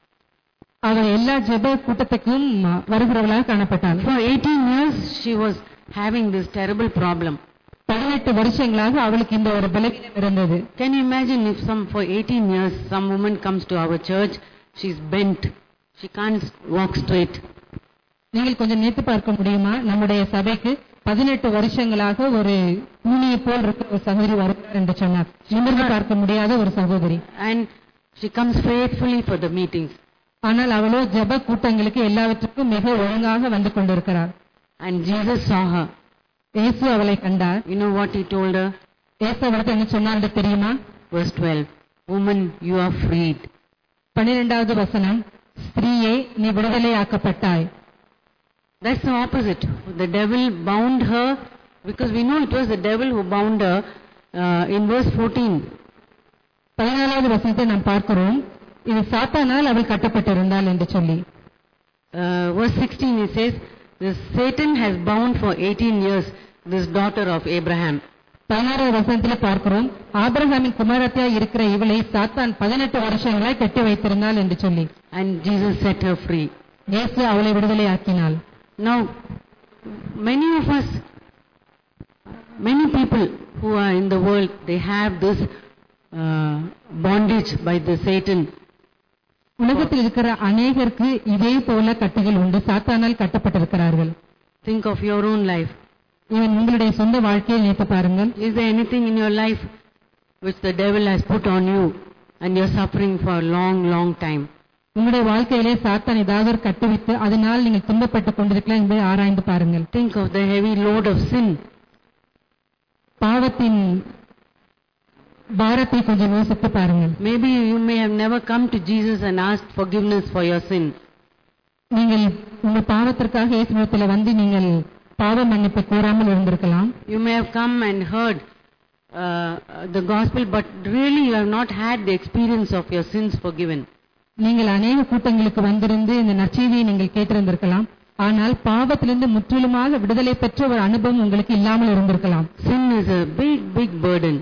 அவள் எல்லா ஜெப கூட்டத்துக்கும் வருகிறவளாக காணப்பட்டாள் For 18 years she was having this terrible problem. பதினெட்டு வருஷங்களாக அவளுக்கு இந்த ஒரு பலவீனம் இருந்தது Can you imagine if some for 18 years some woman comes to our church, she's bent, she can't walk straight. நீங்கள் கொஞ்சம் நினைத்து பார்க்க முடியுமா நம்முடைய சபைக்கு பதினெட்டு வருஷங்களாக ஒரு கூனியை போல் இருக்கிற ஒரு சகோதரி வருகிறார் என்று சொன்னார் நிமிர்ந்து பார்க்க முடியாத ஒரு சகோதரி And she comes faithfully for the meetings. ஆனால் அவளோ ஜெப கூட்டங்களுக்கு எல்லாவற்றுக்கும் மிக ஒழுங்காக வந்து கொண்டிருக்கிறார் And Jesus saw her. இயேசு அவளை கண்டார் You know what he told her? இயேசு அவளுக்கு என்ன சொன்னார் என்று தெரியுமா Verse 12. Woman, you are freed. பன்னிரெண்டாவது வசனம் ஸ்திரீயே நீ விடுதலையாக்கப்பட்டாய் That's the opposite. The devil bound her because we know it was the devil who bound her uh, in verse 14. பதினாலாவது வசனத்தை நாம் பார்க்கிறோம் இது சாத்தானால் அவள் கட்டப்பட்டிருந்தாள் என்று சொல்லி Uh, verse 16 it says, this Satan has bound for 18 years this daughter of Abraham. பதினாறாவது வசனத்துல பார்க்கிறோம் ஆபிரகாமின் குமாரத்தியா இருக்கிற இவளை சாத்தான் பதினெட்டு வருஷங்களாய் கட்டி வைத்திருந்தாள் என்று சொல்லி And Jesus set her free. இயேசு அவளை விடுதலையாக்கினாள் Now, many of us, many people who are in the world, they have this uh, bondage by the Satan. உலகத்தில் இருக்கிற அநேகருக்கு இதே போல கட்டுகள் உண்டு சாத்தானால் கட்டப்பட்டிருக்கிறார்கள் Think of your own life. இவன் உங்களுடைய சொந்த வாழ்க்கையை நினைத்து பாருங்கள் Is there anything in your life which the devil has put on you and you're suffering for a long, long time? உங்களுடைய வாழ்க்கையிலே சாத்தான் ஏதாவது ஒரு கட்டுவித்து அதனால் நீங்கள் துன்பப்பட்டுக் கொண்டிருக்கலாம் என்பதை ஆராய்ந்து பாருங்கள் Think of the heavy load of sin. பாவத்தின் பாரத்தை கொஞ்சம் யோசித்து பாருங்கள் Maybe you may have never come to Jesus and asked forgiveness for your sin. நீங்கள் உங்கள் பாவத்திற்காக இயேசுவிடத்தில் வந்து நீங்கள் பாவ மன்னிப்பு கோராமல் இருந்திருக்கலாம் You may have come and heard uh, the gospel, but really you have not had the experience of your sins forgiven. நீங்கள் அநேக கூட்டங்களுக்கு வந்திருந்து இந்த நற்செய்தியை நீங்கள் கேட்டிருந்திருக்கலாம் ஆனால் பாவத்திலிருந்து முற்றிலுமாக விடுதலை பெற்ற ஒரு அனுபவம் உங்களுக்கு இல்லாமல் இருந்திருக்கலாம் Sin is a big, big burden.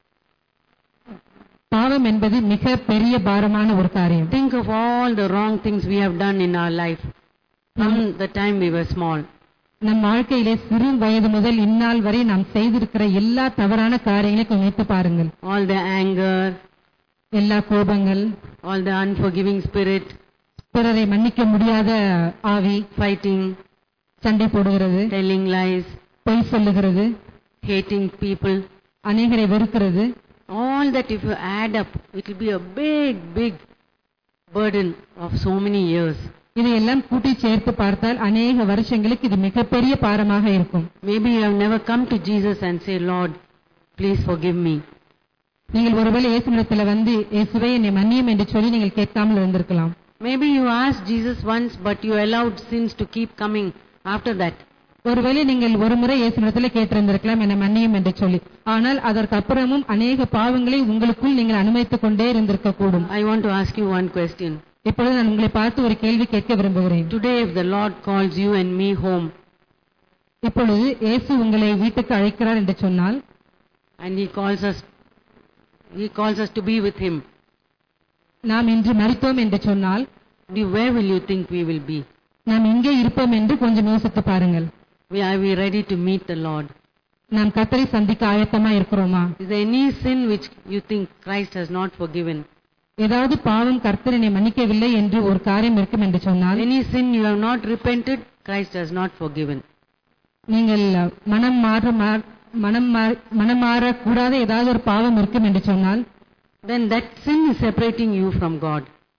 பாவம் என்பது மிக பெரிய பாரமான ஒரு காரியம் Think of all the wrong things we have done in our life from the time we were small. நம் வாழ்க்கையிலே சிறு வயது முதல் இந்நாள் வரை நாம் செய்திருக்கிற எல்லா தவறான காரியங்களை கொஞ்சம் நினைத்து பாருங்கள் All the anger, எல்லா கோபங்கள் all the unforgiving spirit, பிறரை மன்னிக்க முடியாத ஆவி fighting, சண்டை போடுகிறது telling lies, பொய் சொல்லுகிறது hating people. அநேகரை வெறுக்கிறது All that if you add up, it will be a big, big burden of so many years. இதையெல்லாம் கூட்டி சேர்த்து பார்த்தால் அநேக வருஷங்களுக்கு இது மிகப்பெரிய பாரமாக இருக்கும் Maybe you have never come to Jesus and say, Lord, please forgive me. நீங்கள் ஒருவேளை இயேசுனிடத்தில் வந்து இயேசுவே என்னை மன்னியும் என்று சொல்லி நீங்கள் கேட்காமல் இருந்திருக்கலாம் Maybe you asked Jesus once, but you allowed sins to keep coming after that. ஒருவேளை நீங்கள் ஒரு முறை இயேசுனிடத்தில் கேட்டிருந்திருக்கலாம் என்னை மன்னியும் என்று சொல்லி ஆனால் அதற்கு அப்புறமும் அநேக பாவங்களை உங்களுக்குள் நீங்கள் அனுமதித்துக் கொண்டே இருந்திருக்க கூடும் I want to ask you one question. இப்பொழுது நான் உங்களை பார்த்து ஒரு கேள்வி கேட்க விரும்புகிறேன் Today, if the Lord calls you and me home, இப்பொழுது இயேசு உங்களை வீட்டுக்கு அழைக்கிறார் என்று சொன்னால் and He calls us, He calls us to be with Him, நாம் இன்று மறித்தோம் என்று சொன்னால் do- where will you think we will be? நாம் எங்கே இருப்போம் என்று கொஞ்சம் யோசித்து பாருங்கள் We, are we ready to meet the Lord? நாம் கத்தரை சந்திக்க ஆயத்தமா இருக்கிறோமா Is there any sin which you think Christ has not forgiven? ஏதாவது பாவம் கர்த்தரனை மன்னிக்கவில்லை என்று ஒரு காரியம் இருக்கும் என்று சொன்னால் Any sin you have not repented, Christ has not forgiven. நீங்கள் மனம் மாற மா- மனம் மா- மனம் மாறக்கூடாத ஏதாவது ஒரு பாவம் இருக்கும் என்று சொன்னால் Then that sin is separating you from God.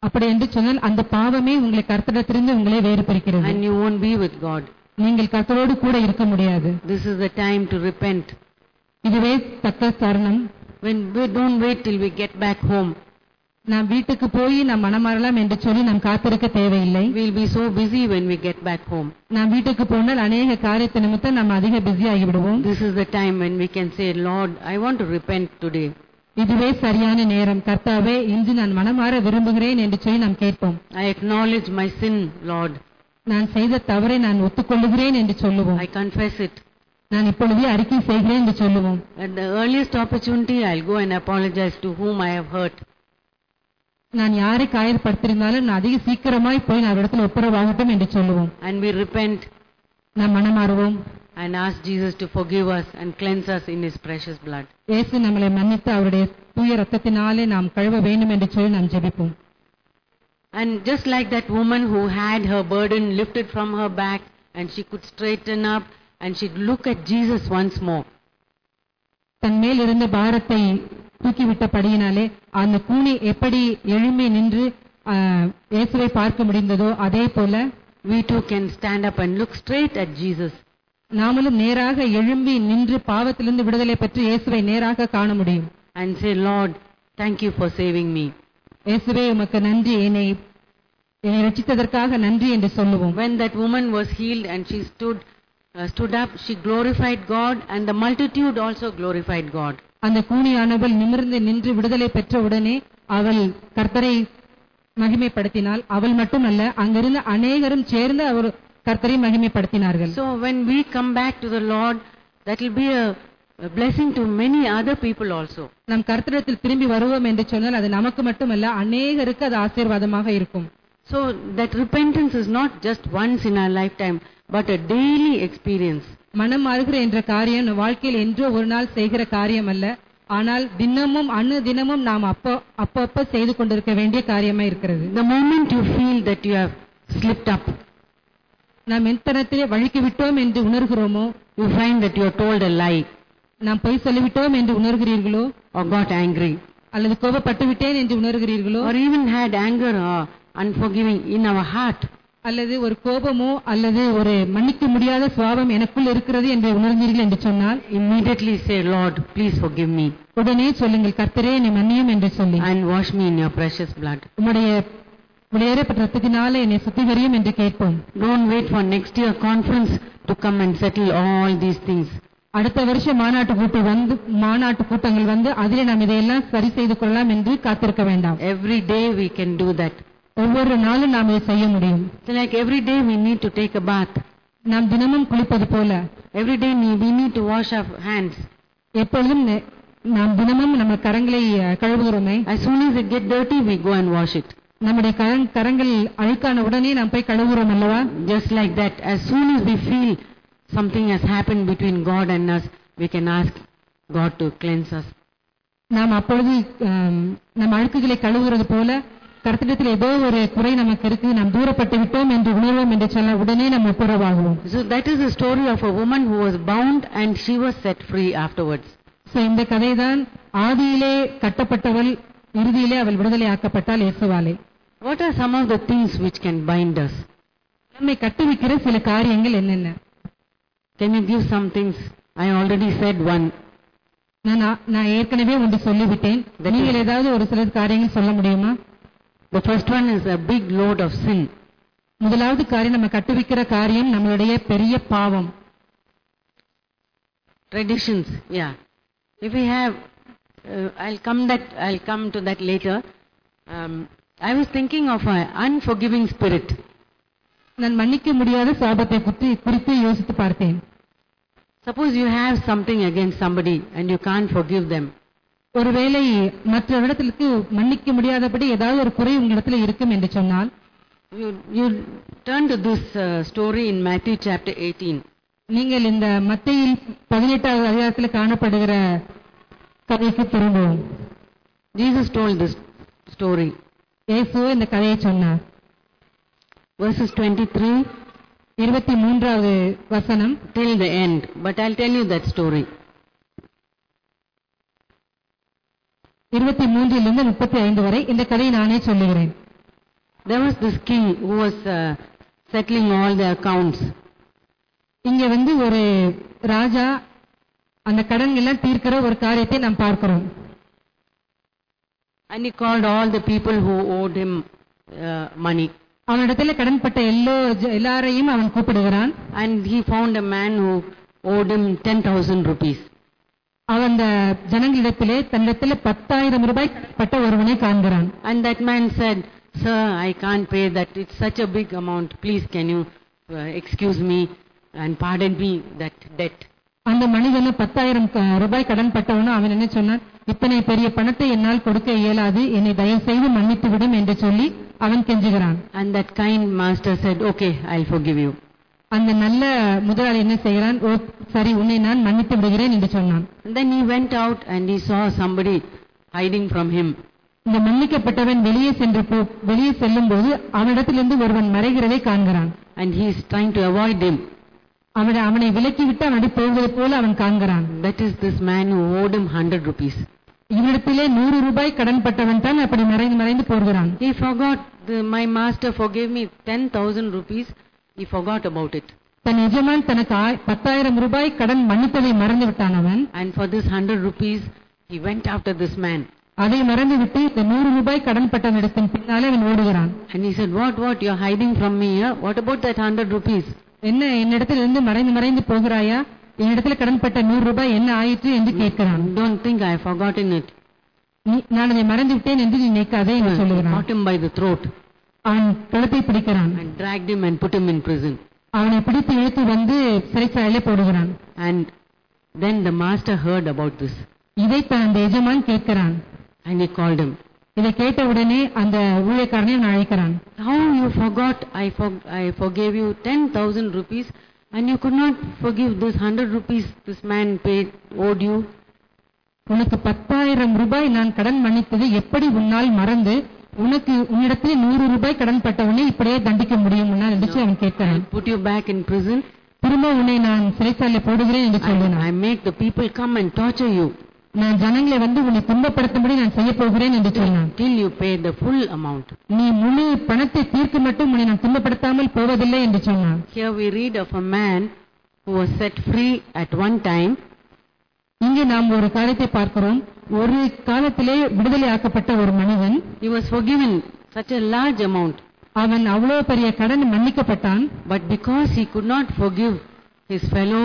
அப்படி என்று சொன்னால் அந்த பாவமே உங்களை கர்த்தரிடத்திலிருந்து உங்களை வேறு பிரிக்கிறது and you won't be with God. நீங்கள் கர்த்தரோடு கூட இருக்க முடியாது This is the time to repent. இதுவே தக்க தருணம் When we don't wait till we get back home. நாம் வீட்டுக்கு போய் நாம் மனமாறலாம் என்று சொல்லி நாம் காத்திருக்க தேவையில்லை We'll be so busy when we get back home. நாம் வீட்டுக்கு போனால் அநேக காரியத்தை நிமித்தம் நாம் அதிக பிஸி ஆகிவிடுவோம் This is the time when we can say, Lord, I want to repent today. இதுவே சரியான நேரம் கர்த்தாவே இன்று நான் மனமாற விரும்புகிறேன் என்று சொல்லி நாம் கேட்போம் I acknowledge my sin, Lord. நான் செய்த தவறை நான் ஒத்துக்கொள்ளுகிறேன் என்று சொல்லுவோம் I confess it. நான் இப்பொழுதே அறிக்கை செய்கிறேன் என்று சொல்லுவோம் At the earliest opportunity, I'll go and apologize to whom I have hurt. நான் யாரை காயப்படுத்திருந்தாலும் நான் அதிக சீக்கிரமாய் போய் நான் இடத்துல ஒப்புரவாகட்டும் என்று சொல்லுவோம் And we repent நாம் மனமாறுவோம் and ask Jesus to forgive us and cleanse us in His precious blood. இயேசு நம்மளை மன்னித்து அவருடைய தூய ரத்தத்தினாலே நாம் கழுவ வேண்டும் என்று சொல்லி நாம் ஜெபிப்போம் And just like that woman who had her burden lifted from her back and she could straighten up and she'd look at Jesus once more. தன் மேல் இருந்த பாரத்தை தூக்கிவிட்டபடியினாலே அந்த கூனி எப்படி எழும்பி நின்று ஆஹ், இயேசுவை பார்க்க முடிந்ததோ அதே போல We too can stand up and look straight at Jesus நாமளும் நேராக எழும்பி நின்று பாவத்திலிருந்து விடுதலை பெற்று இயேசுவை நேராக காண முடியும் and say, Lord, thank you for saving me. இயேசுவே உமக்கு நன்றி என்னை என்னை ரட்சித்ததற்காக நன்றி என்று சொல்லுவோம் When that woman was healed and she stood, uh, stood up, she glorified God and the multitude also glorified God. அந்த கூனியானவள் நிமிர்ந்து நின்று விடுதலை பெற்ற உடனே அவள் கர்த்தரை மகிமைப்படுத்தினாள் அவள் மட்டுமல்ல அங்கிருந்த அநேகரும் சேர்ந்து அவர் கர்த்தரை மகிமைப்படுத்தினார்கள் So when we come back to the Lord, that will be a, a blessing to many other people also. நம் கர்த்தரிடத்தில் திரும்பி வருவோம் என்று சொன்னால் அது நமக்கு மட்டுமல்ல அநேகருக்கு அது ஆசீர்வாதமாக இருக்கும் So that repentance is not just once in our lifetime, but a daily experience. மனம் மாறுகிற என்ற காரியம் நம் வாழ்க்கையில் என்றோ ஒரு நாள் செய்கிற காரியம் அல்ல ஆனால் தினமும் அணு தினமும் நாம் அப்போ அப்பப்போ செய்து கொண்டிருக்க வேண்டிய காரியமா இருக்கிறது The moment you feel that you have slipped up, நாம் எத்தனத்திலே வழுக்கி விட்டோம் என்று உணர்கிறோமோ you find that you are told a lie நாம் பொய் சொல்லிவிட்டோம் என்று உணர்கிறீர்களோ or got angry அல்லது கோபப்பட்டு விட்டேன் என்று உணர்கிறீர்களோ or even had anger or unforgiving in our heart, அல்லது ஒரு கோபமோ அல்லது ஒரு மன்னிக்க முடியாத சுவாபம் எனக்குள் இருக்கிறது என்று உணர்ந்தீர்கள் என்று சொன்னால் immediately say, Lord, please forgive me உடனே சொல்லுங்கள் கர்த்தரே என்னை மன்னியும் என்று சொல்லி and wash me in your precious blood. உம்முடைய விளையேறப்பட்ட ரத்தத்தினாலே என்னை சுத்திகரியும் என்று கேட்போம் Don't wait for next year conference to come and settle all these things. அடுத்த வருஷம் மாநாட்டு கூட்டம் வந்து மாநாட்டு கூட்டங்கள் வந்து அதிலே நாம் இதையெல்லாம் சரி செய்து கொள்ளலாம் என்று காத்திருக்க வேண்டாம் Every day we can do that. ஒவ்வொரு நாளும் நாம் இதை செய்ய முடியும் So like every day we need to take a bath. நாம் தினமும் குளிப்பது போல Every day we we need to wash our hands. எப்பொழுதும் நெ- நாம் தினமும் நம்ம கரங்களை அஹ், கழுவுகிறோமே As soon as it get dirty, we go and wash it. நம்முடைய கரங் கரங்கள் அழுக்கான உடனே நாம் போய் கழுவுகிறோம் அல்லவா Just like that, as soon as we feel something has happened between God and us, we can ask God to cleanse us. நாம் அப்பொழுது ஆம், நம் அழுக்குகளை கழுவுகிறது போல கர்த்தரிடத்தில் ஏதோ ஒரு குறை நமக்கு இருக்கு நாம் தூரப்பட்டு விட்டோம் என்று உணர்வோம் என்று சொல்ல உடனே நாம் ஒப்புரவாகுவோம் So that is the story of a woman who was bound and she was set free afterwards. So, இந்த கதைதான் ஆதியிலே கட்டப்பட்டவள் இறுதியிலே அவள் விடுதலை ஆக்கப்பட்டாள் இயேசுவாலே What are some of the things which can bind us? நம்மை கட்டுவிக்கிற சில காரியங்கள் என்னென்ன Can you give some things? I already said one. நான் ஆ- நான் ஏற்கனவே ஒன்று சொல்லிவிட்டேன் That is- நீங்கள் ஏதாவது ஒரு சில காரியங்கள் சொல்ல முடியுமா The first one is a big load of sin. முதலாவது காரியம் நம்ம கட்டுவிக்கிற காரியம் நம்மளுடைய பெரிய பாவம் Traditions, yeah. If we have, uh, I'll come that, I'll come to that later. Um, I was thinking of an unforgiving spirit. நான் மன்னிக்க முடியாத சாபத்தை குறித்து குறித்து யோசித்து பார்த்தேன் Suppose you have something against somebody and you can't forgive them. ஒருவேளை மற்ற இடத்திற்கு மன்னிக்க முடியாதபடி ஏதாவது ஒரு குறை உங்களிடத்தில் இருக்கும் என்று சொன்னால் You, you turn to this uh, story in Matthew chapter 18. நீங்கள் இந்த மத்தையில் பதினெட்டாவது அதிகாரத்தில் காணப்படுகிற கதைக்கு திரும்புவோம் Jesus told this story. இயேசு இந்த கதையை சொன்னார் Verses 23 இருபத்தி மூன்றாவது வசனம் till the end. But I'll tell you that story. இருபத்தி மூன்றிலிருந்து முப்பத்தி ஐந்து வரை இந்த கதையை நானே சொல்லுகிறேன் There was this king who was uh, settling all the accounts. இங்க வந்து ஒரு ராஜா அந்த கடன் எல்லாம் தீர்க்கிற ஒரு காரியத்தை நாம் பார்க்கிறோம் And he called all the people who owed him uh, money. அவனிடத்துல கடன்பட்ட எல்லோ ஜ- எல்லாரையும் அவன் கூப்பிடுகிறான் And he found a man who owed him 10,000 rupees. அவன் அந்த ஜனங்களிடத்திலே தன்னிடத்துல பத்தாயிரம் ரூபாய் பட்ட ஒருவனை காண்கிறான் And that man said, Sir, I can't pay that. It's such a big amount. Please, can you uh, excuse me and pardon me that debt? அந்த மனிதன பத்தாயிரம் க- ரூபாய் கடன் பட்டவனும் அவன் என்ன சொன்னான் இத்தனை பெரிய பணத்தை என்னால் கொடுக்க இயலாது என்னை தயவு செய்து மன்னித்து விடும் என்று சொல்லி அவன் கெஞ்சுகிறான் And that kind master said, Okay, I'll forgive you. அந்த நல்ல முதலாளி என்ன செய்கிறான் ஓ சரி உன்னை நான் மன்னித்து விடுகிறேன் என்று சொன்னான் And then he went out and he saw somebody hiding from him. இந்த மன்னிக்கப்பட்டவன் வெளியே சென்று போ- வெளியே செல்லும் போது அவனிடத்திலிருந்து ஒருவன் மறைகிறதை காண்கிறான் And he is trying to avoid him. அவனை அவனை விலக்கிவிட்டு அவனை போவது போல அவன் காண்கிறான் That is this man who owed him 100 rupees. இவனிடத்திலே நூறு ரூபாய் கடன் பட்டவன் தான் அப்படி மறைந்து மறைந்து போகிறான் He forgot, the, my master forgave me 10,000 rupees. He forgot about it. தன் எஜமான் தனக்கு ஆய்- பத்தாயிரம் ரூபாய் கடன் மன்னிப்பதை மறந்து விட்டான் அவன் And for this 100 rupees, he went after this man. அதை மறந்து விட்டு இந்த நூறு ரூபாய் கடன் பட்டவனிடத்தின் பின்னாலே அவன் ஓடுகிறான் And he said, what, what, you're hiding from me here? What about that 100 rupees? என்ன என்னிடத்தில் இருந்து மறைந்து மறைந்து போகிறாயா என்னிடத்தில் கடன் பட்ட நூறு ரூபாய் என்ன ஆயிற்று என்று கேட்கிறான் Don't think I've forgotten it. நீ நான் அதை மறந்து விட்டேன் என்று நீ நினைக்காதே என்று He சொல்லுகிறான் caught him by the throat அவன் கழுத்தை பிடிக்கிறான் and dragged him and put him in prison. அவனை பிடித்து இழுத்து வந்து சிறைச்சாலையிலே போடுகிறான் And then the master heard about this இதை தான் அந்த எஜமான் கேட்கிறான் and he called him. இதை கேட்ட உடனே அந்த ஊழியக்காரனை அவன் அழைக்கிறான் How you forgot I, for, I forgave you 10,000 rupees and you could not forgive this 100 rupees this man paid, owed you? உனக்கு பத்தாயிரம் ரூபாய் நான் கடன் மன்னித்தது எப்படி உன்னால் மறந்து உனக்கு உன்னிடத்தில் நூறு ரூபாய் கடன் பட்டவனை இப்படியே தண்டிக்க முடியும் உன்னால் என்று அவன் கேட்கிறான் I'll put you back in prison. திரும்ப உன்னை நான் சிறைச்சாலை போடுகிறேன் என்று I, சொல்லினான் I make the people come and torture you நான் ஜனங்களை வந்து உன்னை துன்பப்படுத்தும்படி நான் செய்ய போகிறேன் என்று சொன்னான் till you pay the full amount. நீ முழு பணத்தை தீர்க்க மட்டும் உன்னை நான் துன்பப்படுத்தாமல் போவதில்லை என்று சொன்னான் Here we read of a man who was set free at one time இங்கே நாம் ஒரு காரியத்தை பார்க்கிறோம் ஒரு காலத்திலே விடுதலை ஆக்கப்பட்ட ஒரு மனிதன் He was forgiven such a large amount, அவன் அவ்வளவு பெரிய கடன் மன்னிக்கப்பட்டான் but because he could not forgive his fellow,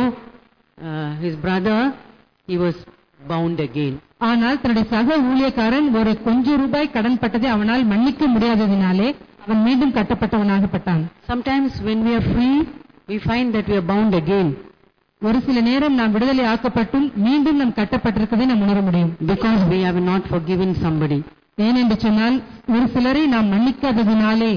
uh, his brother, he was bound again. ஆனால் தன்னுடைய சக ஊழியக்காரன் ஒரு கொஞ்சம் ரூபாய் கடன் பட்டதை அவனால் மன்னிக்க முடியாததினாலே அவன் மீண்டும் கட்டப்பட்டவனாகப்பட்டான் Sometimes when we are free, we find that we are bound again ஒரு சில நேரம் நாம் விடுதலை ஆக்கப்பட்டும் மீண்டும் நாம் கட்டப்பட்டிருக்கதை நாம் உணர முடியும் because we have not forgiven somebody. ஏனென்று சொன்னால் ஒரு சிலரை நாம் மன்னிக்காததினாலே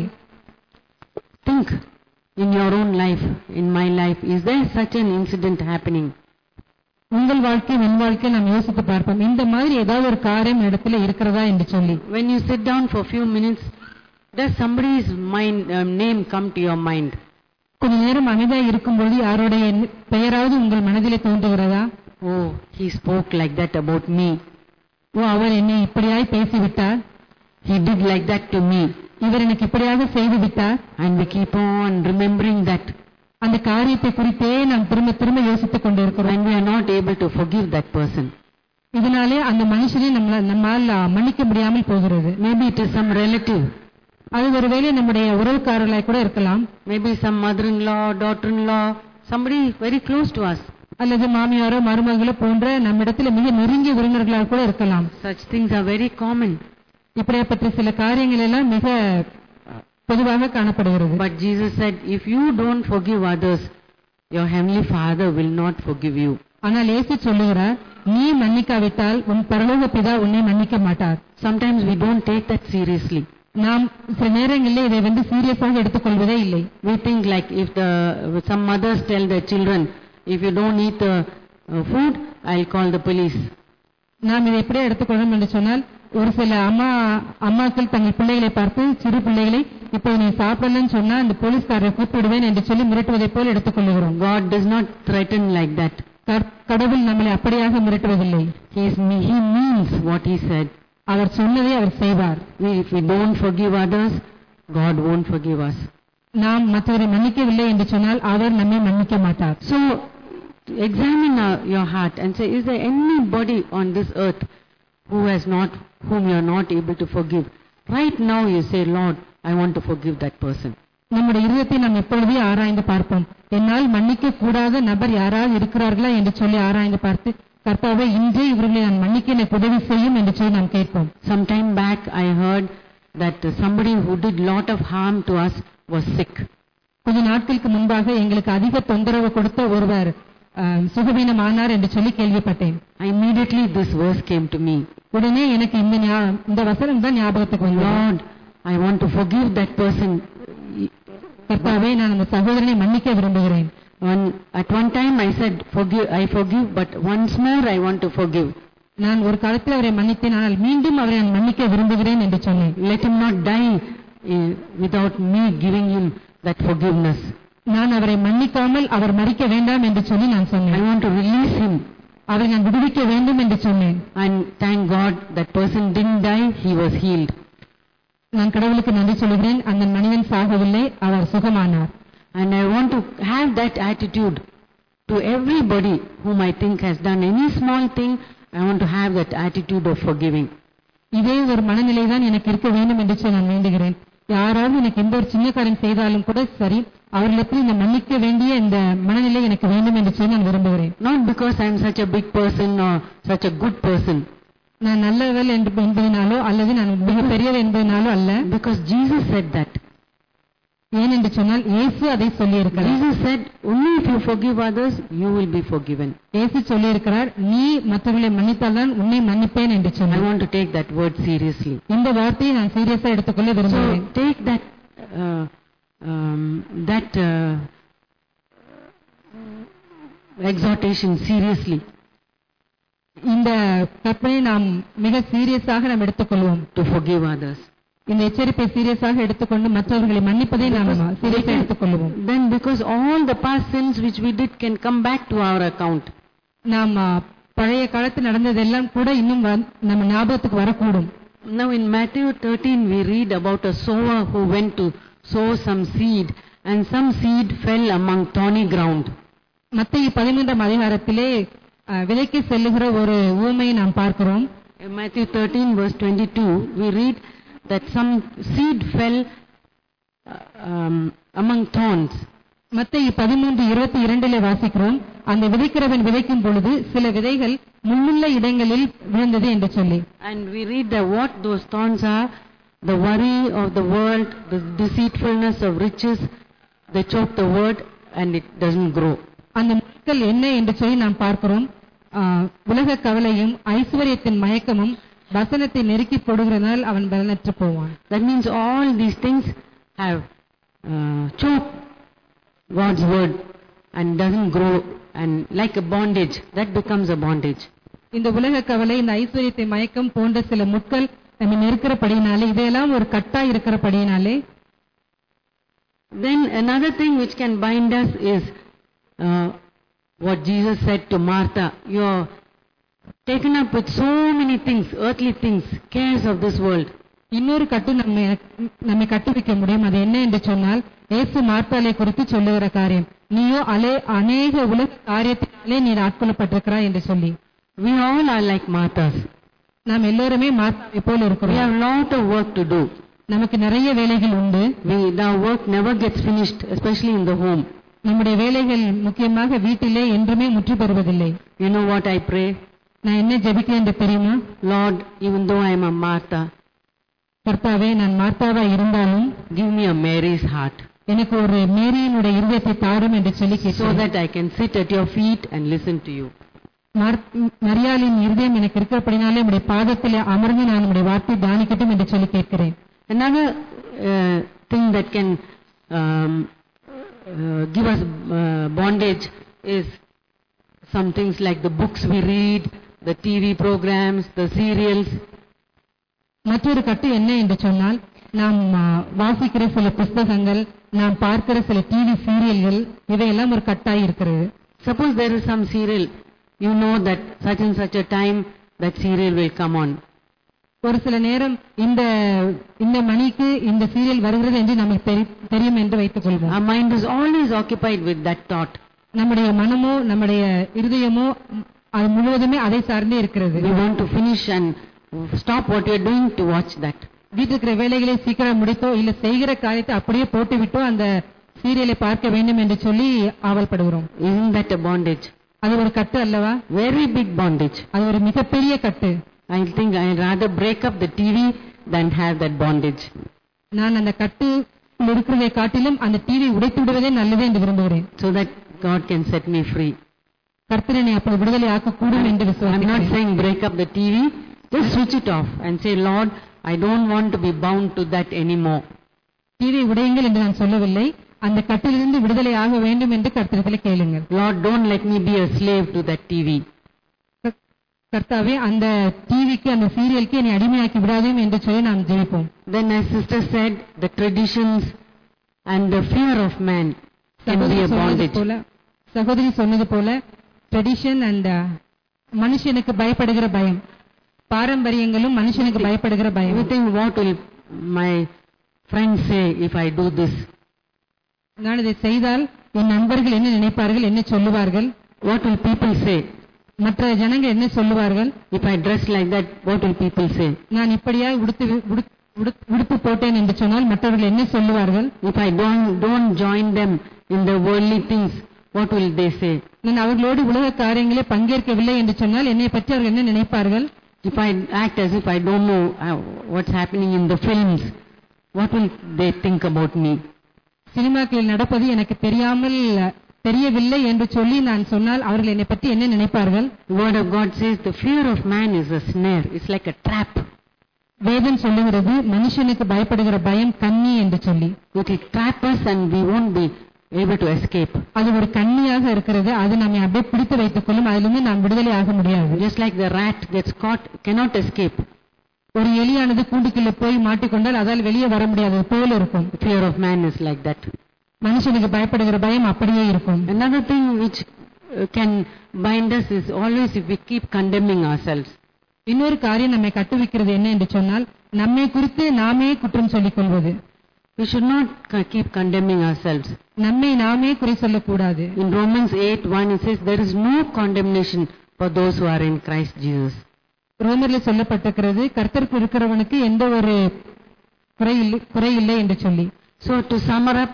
Think in your own life, in my life, is there such an incident happening? உங்கள் வாழ்க்கை என் வாழ்க்கை நாம் யோசித்து பார்ப்போம் இந்த மாதிரி ஏதாவது ஒரு காரியம் இடத்துல இருக்கிறதா என்று சொல்லி When you sit down for a few minutes, does somebody's mind, um, name come to your mind? கொஞ்ச நேரம் அமைதியாக இருக்கும்பொழுது யாருடைய பெயராவது உங்கள் மனதிலே தோன்றுகிறதா Oh, he spoke like that about me. ஓ அவர் என்னை இப்படியாய் பேசிவிட்டார் He did like that to me. இவர் எனக்கு இப்படியாக செய்து விட்டார் And we keep on remembering that. அந்த காரியத்தை குறித்தே நாம் திரும்ப திரும்ப யோசித்துக் கொண்டிருக்கிறோம் And we are not able to forgive that person. இதனாலே அந்த மனுஷனை நம்ம நம்மால் மன்னிக்க முடியாமல் போகிறது Maybe it is some relative. அது ஒருவேளை நம்முடைய உறவுக்காரர்களாய் கூட இருக்கலாம் Maybe some mother-in-law, daughter-in-law, somebody very close to us. அல்லது மாமியாரோ மருமகளோ போன்ற நம்மிடத்துல மிக நெருங்கிய உறவினர்களாக கூட இருக்கலாம் Such things are very common. இப்படியாப்பட்ட சில காரியங்கள் எல்லாம் மிக பொதுவாக காணப்படுகிறது But Jesus said, if you don't forgive others, your heavenly Father will not forgive you. ஆனால் இயேசு சொல்லுகிறார் நீ மன்னிக்காவிட்டால் உன் பரலோக பிதா உன்னை மன்னிக்க மாட்டார் Sometimes we don't take that seriously. நாம் சில நேரங்களில் இதை வந்து சீரியஸாக எடுத்துக்கொள்வதே இல்லை We think like if the some mothers tell their children, if you don't eat the uh, food, I'll call the police. நாம் இதை எப்படி எடுத்துக்கொள்ளணும் என்று சொன்னால் ஒரு சில அம்மா அம்மாக்கள் தங்கள் பிள்ளைகளை பார்த்து சிறு பிள்ளைகளை இப்போ நீ சாப்பிடலன்னு சொன்னா அந்த போலீஸ்காரரை கூப்பிடுவேன் என்று சொல்லி மிரட்டுவதைப் போல் எடுத்துக்கொள்ளுகிறோம் God does not threaten like that. கர்- கடவுள் நம்மளை அப்படியாக மிரட்டுவதில்லை He, is, he means what he said. அவர் சொன்னதை அவர் செய்வார் We, if we don't forgive others, God won't forgive us. நாம் மற்றவரை மன்னிக்கவில்லை என்று சொன்னால் அவர் நம்மை மன்னிக்க மாட்டார் So, examine uh, your heart and say, is there anybody on this earth who has not, whom you are not able to forgive? Right now you say, Lord, I want to forgive that person. நம்முடைய இருதயத்தை நாம் எப்பொழுதே ஆராய்ந்து பார்ப்போம் என்னால் மன்னிக்க கூடாத நபர் யாராவது இருக்கிறார்களா என்று சொல்லி ஆராய்ந்து பார்த்து கர்த்தாவே இன்றே இவர்களை நான் மன்னிக்க எனக்கு உதவி செய்யும் என்று சொல்லி நாம் கேட்போம் Some time back I heard that uh, somebody who did lot of harm to us was sick. கொஞ்ச நாட்களுக்கு முன்பாக எங்களுக்கு அதிக தொந்தரவு கொடுத்த ஒருவர் ஆஹ், சுகவீனமானார் என்று சொல்லி கேள்விப்பட்டேன் Immediately this verse came to me. உடனே எனக்கு இந்த ஞா- இந்த வசனம் தான் ஞாபகத்துக்கு வந்தது Lord, I want to forgive that person. கர்த்தாவே நான் அந்த சகோதரனை மன்னிக்க விரும்புகிறேன் One, at one time I said, forgive, I forgive, but once more I want to forgive. நான் ஒரு காலத்தில் அவரை மன்னித்தேன் ஆனால் மீண்டும் அவரை நான் மன்னிக்க விரும்புகிறேன் என்று சொன்னேன் Let him not die uh, without me giving him that forgiveness. நான் அவரை மன்னிக்காமல் அவர் மறிக்க வேண்டாம் என்று சொல்லி நான் I சொன்னேன் want to release him. அவரை நான் விடுவிக்க வேண்டும் என்று சொன்னேன் And thank God that person didn't die, he was healed. நான் கடவுளுக்கு நன்றி சொல்கிறேன் அந்த மனிதன் சாகவில்லை அவர் சுகமானார் And I want to have that attitude to everybody whom I think has done any small thing. I want to have that attitude of forgiving. இதே ஒரு மனநிலை தான் எனக்கு இருக்க வேண்டும் என்று சொல்லி நான் வேண்டுகிறேன் யாராவது எனக்கு எந்த ஒரு சின்ன காரியம் செய்தாலும் கூட சரி அவர்களிடத்தில் இந்த மன்னிக்க வேண்டிய இந்த மனநிலை எனக்கு வேண்டும் என்று சொல்லி நான் விரும்புகிறேன் Not because I am such a big person or such a good person. நான் நல்லவள் என்று என்பதனாலோ அல்லது நான் மிக பெரியவர் என்பதனாலோ அல்ல Because Jesus said that. ஏன் என்று சொன்னால் இயேசு அதை சொல்லியிருக்கிறார் Jesus said, only if you forgive others, you will be forgiven. இயேசு சொல்லியிருக்கிறார் நீ மற்றவர்களை மன்னித்தால் தான் உன்னை மன்னிப்பேன் என்று I சொன்னார் want to take that word seriously. இந்த வார்த்தையை நான் சீரியஸா எடுத்துக்கொள்ள So விரும்புகிறேன் take that uh, um, that uh, exhortation seriously இந்த கற்பனை நாம் மிக சீரியஸாக நாம் எடுத்துக்கொள்வோம் to forgive others. இந்த எச்சரிப்பை சீரியஸாக எடுத்துக்கொண்டு மற்றவர்களை மன்னிப்பதை நாம் சீரியஸாக எடுத்துக்கொள்வோம் Then because all the past sins which we did can come back to our account. நாம் ஆ, பழைய காலத்தில் நடந்ததெல்லாம் கூட இன்னும் வ- நம்ம ஞாபகத்துக்கு வரக்கூடும் Now in Matthew 13 we read about a sower who went to sow some seed and some seed fell among thorny ground. மத்திய பதிமூன்றாம் அதிகாரத்திலே ஆ, விலைக்கு செல்லுகிற ஒரு ஊமையை நாம் பார்க்கிறோம் In Matthew 13 verse 22 we read that some seed fell uh, um, among thorns. மத்திய பதிமூன்று இருபத்தி இரண்டிலே வாசிக்கிறோம் அந்த விதைக்கிறவன் விதைக்கும் பொழுது சில விதைகள் முள்ளுள்ள இடங்களில் விழுந்தது என்று சொல்லி And we read that what those thorns are, the worry of the world, the deceitfulness of riches, they choke the word and it doesn't grow. அந்த முட்கள் என்ன என்று சொல்லி நாம் பார்க்கிறோம் ஆ, உலக கவலையும் ஐஸ்வர்யத்தின் மயக்கமும் வசனத்தை நெருக்கி போடுகிறதால் அவன் பலனற்று போவான் That means all these things have uh, choked God's word and doesn't grow and like a bondage, that becomes a bondage. இந்த உலக கவலை இந்த ஐஸ்வர்யத்தை மயக்கம் போன்ற சில முட்கள் நம்ம நெருக்கிறபடியினாலே இதையெல்லாம் ஒரு கட்டா இருக்கிறபடியினாலே Then another thing which can bind us is uh, what Jesus said to Martha. You're taken up with so many things, earthly things, cares of this world. இன்னொரு கட்டு நம்ம நம்மை கட்டுவிக்க முடியும் அது என்ன என்று சொன்னால் இயேசு மார்த்தாலை குறித்து சொல்லுகிற காரியம் நீயோ அலே அநேக உலக காரியத்தினாலே நீர் ஆட்கொள்ளப்பட்டிருக்கிறாய் என்று சொல்லி We all are like Marthas. நாம் எல்லோருமே மார்த்தாவை போல We இருக்கிறோம் have lot of work to do. நமக்கு நிறைய வேலைகள் உண்டு We, our work never gets finished, especially in the home. நம்முடைய வேலைகள் முக்கியமாக வீட்டிலே என்றுமே முற்று பெறுவதில்லை You know what I pray? நான் என்ன ஜெபிக்கிறேன் என்று தெரியுமா Lord, even though I am a Martha, கர்த்தாவே நான் மார்த்தாவா இருந்தாலும் give me a Mary's heart எனக்கு ஒரு மேரியினுடைய இருதயத்தை தாரும் என்று சொல்லி so கேட்கிறேன் that I can sit at your feet and listen to you. மார்- மரியாளின் இருதயம் எனக்கு இருக்கிறபடினாலே உடைய பாதத்திலே அமர்ந்து நான் உடைய வார்த்தை தானிக்கட்டும் என்று சொல்லி கேட்கிறேன் Another uh, thing that can um, uh, give us uh, bondage is some things like the books we read, the TV programs, the serials. மற்றொரு கட்டு என்ன என்று சொன்னால் நாம் ஆ, வாசிக்கிற சில புஸ்தகங்கள் நாம் பார்க்கிற சில டிவி சீரியல்கள் இவையெல்லாம் ஒரு கட்டாய் இருக்கிறது Suppose there is some serial, you know that such and such a time that serial will come on. ஒரு சில நேரம் இந்த இந்த மணிக்கு இந்த சீரியல் வருகிறது என்று நமக்கு தெரி- தெரியும் என்று வைத்துக் கொள்வோம் Our mind is always occupied with that thought. நம்முடைய மனமோ நம்முடைய இருதயமோ ம், அது முழுவதுமே அதை சார்ந்தே இருக்கிறது We want to finish and stop what we are doing to watch that. வீட்டில் இருக்கிற வேலைகளை சீக்கிரம் முடித்தோ இல்ல செய்கிற காரியத்தை அப்படியே போட்டு விட்டோ அந்த சீரியலை பார்க்க வேண்டும் என்று சொல்லி ஆவல்படுகிறோம் Isn't that a bondage? அது ஒரு கட்டு அல்லவா Very big bondage. அது ஒரு மிகப்பெரிய கட்டு I think I'd rather break up the TV than have that bondage. நான் அந்த கட்டு இருக்கிறதை காட்டிலும் அந்த டிவி உடைத்து விடுவதே நல்லது என்று விரும்புகிறேன் So that God can set me free. கர்த்தரனை அப்படி விடுதலை ஆக்கக்கூடும் என்று I'm not விசுவாசிக்கிறேன் saying break up the TV. Just switch it off and say, Lord, I don't want to be bound to that anymore. TV உடையுங்கள் என்று நான் சொல்லவில்லை அந்த கட்டிலிருந்து விடுதலை ஆக வேண்டும் என்று கர்த்தரத்தில் கேளுங்கள் Lord, don't let me be a slave to that TV. கர்- கர்த்தாவே அந்த டிவிக்கு அந்த சீரியலுக்கு என்னை அடிமையாக்கி விடாதேயும் என்று சொல்லி நாம் ஜெயிப்போம் Then as sister said, the traditions and the fear of man can be சகோதரி a சொன்னது bondage. போல சகோதரி சொன்னது போல ட்ரெடிஷன் அண்ட் மனுஷனுக்கு பயப்படுகிற பயம் பாரம்பரியங்களும் மனுஷனுக்கு பயப்படுகிற You பயம் think what will my friends say if I do this? நான் இதை செய்தால் என் நண்பர்கள் என்ன நினைப்பார்கள் என்ன சொல்லுவார்கள் What will people say? மற்ற ஜனங்கள் என்ன சொல்லுவார்கள் If I dress like that, what will people say? நான் இப்படியாய் உடுத்து உடுத்- உடுத்- உடுத்து போட்டேன் என்று சொன்னால் மற்றவர்கள் என்ன சொல்லுவார்கள் If I don't, don't join them in the worldly things, what will they say? நான் அவர்களோடு உலக காரியங்களே பங்கேற்கவில்லை என்று சொன்னால் என்னை பற்றி அவர்கள் என்ன நினைப்பார்கள் If I act as if I don't know uh, what's happening in the films, what will they think about me? சினிமாக்களில் நடப்பது எனக்கு தெரியாமல் தெரியவில்லை என்று சொல்லி நான் சொன்னால் அவர்கள் என்னை பற்றி என்ன நினைப்பார்கள் The word of God says the fear of man is a snare. It's like a trap. வேதம் சொல்லுகிறது மனுஷனுக்கு பயப்படுகிற பயம் கண்ணி என்று சொல்லி It will trap us and we won't be able to escape. அது ஒரு கண்ணியாக இருக்கிறது அது நம்மை அப்படியே பிடித்து வைத்துக் கொள்ளும் அதிலிருந்து நாம் விடுதலை ஆக முடியாது Just like the rat gets caught, cannot escape. ஒரு எலியானது கூண்டுக்குள்ள போய் மாட்டிக்கொண்டால் அதால் வெளியே வர முடியாது அது போல இருக்கும் The fear of man is like that. மனுஷனுக்கு பயப்படுகிற பயம் அப்படியே இருக்கும் Another thing which uh, can bind us is always if we keep condemning ourselves. இன்னொரு காரியம் நம்மை கட்டுவிக்கிறது என்ன என்று சொன்னால் நம்மை குறித்து நாமே குற்றம் சொல்லிக் கொள்வது We should not c- keep condemning ourselves. நம்மை நாமே குறை சொல்லக்கூடாது In Romans 8 1 it says, There is no condemnation for those who are in Christ Jesus. ரோமர்ல சொல்லப்பட்டிருக்கிறது கர்த்தருக்கு இருக்கிறவனுக்கு எந்த ஒரு குறை இல்லை குறை இல்லை என்று சொல்லி So to sum up,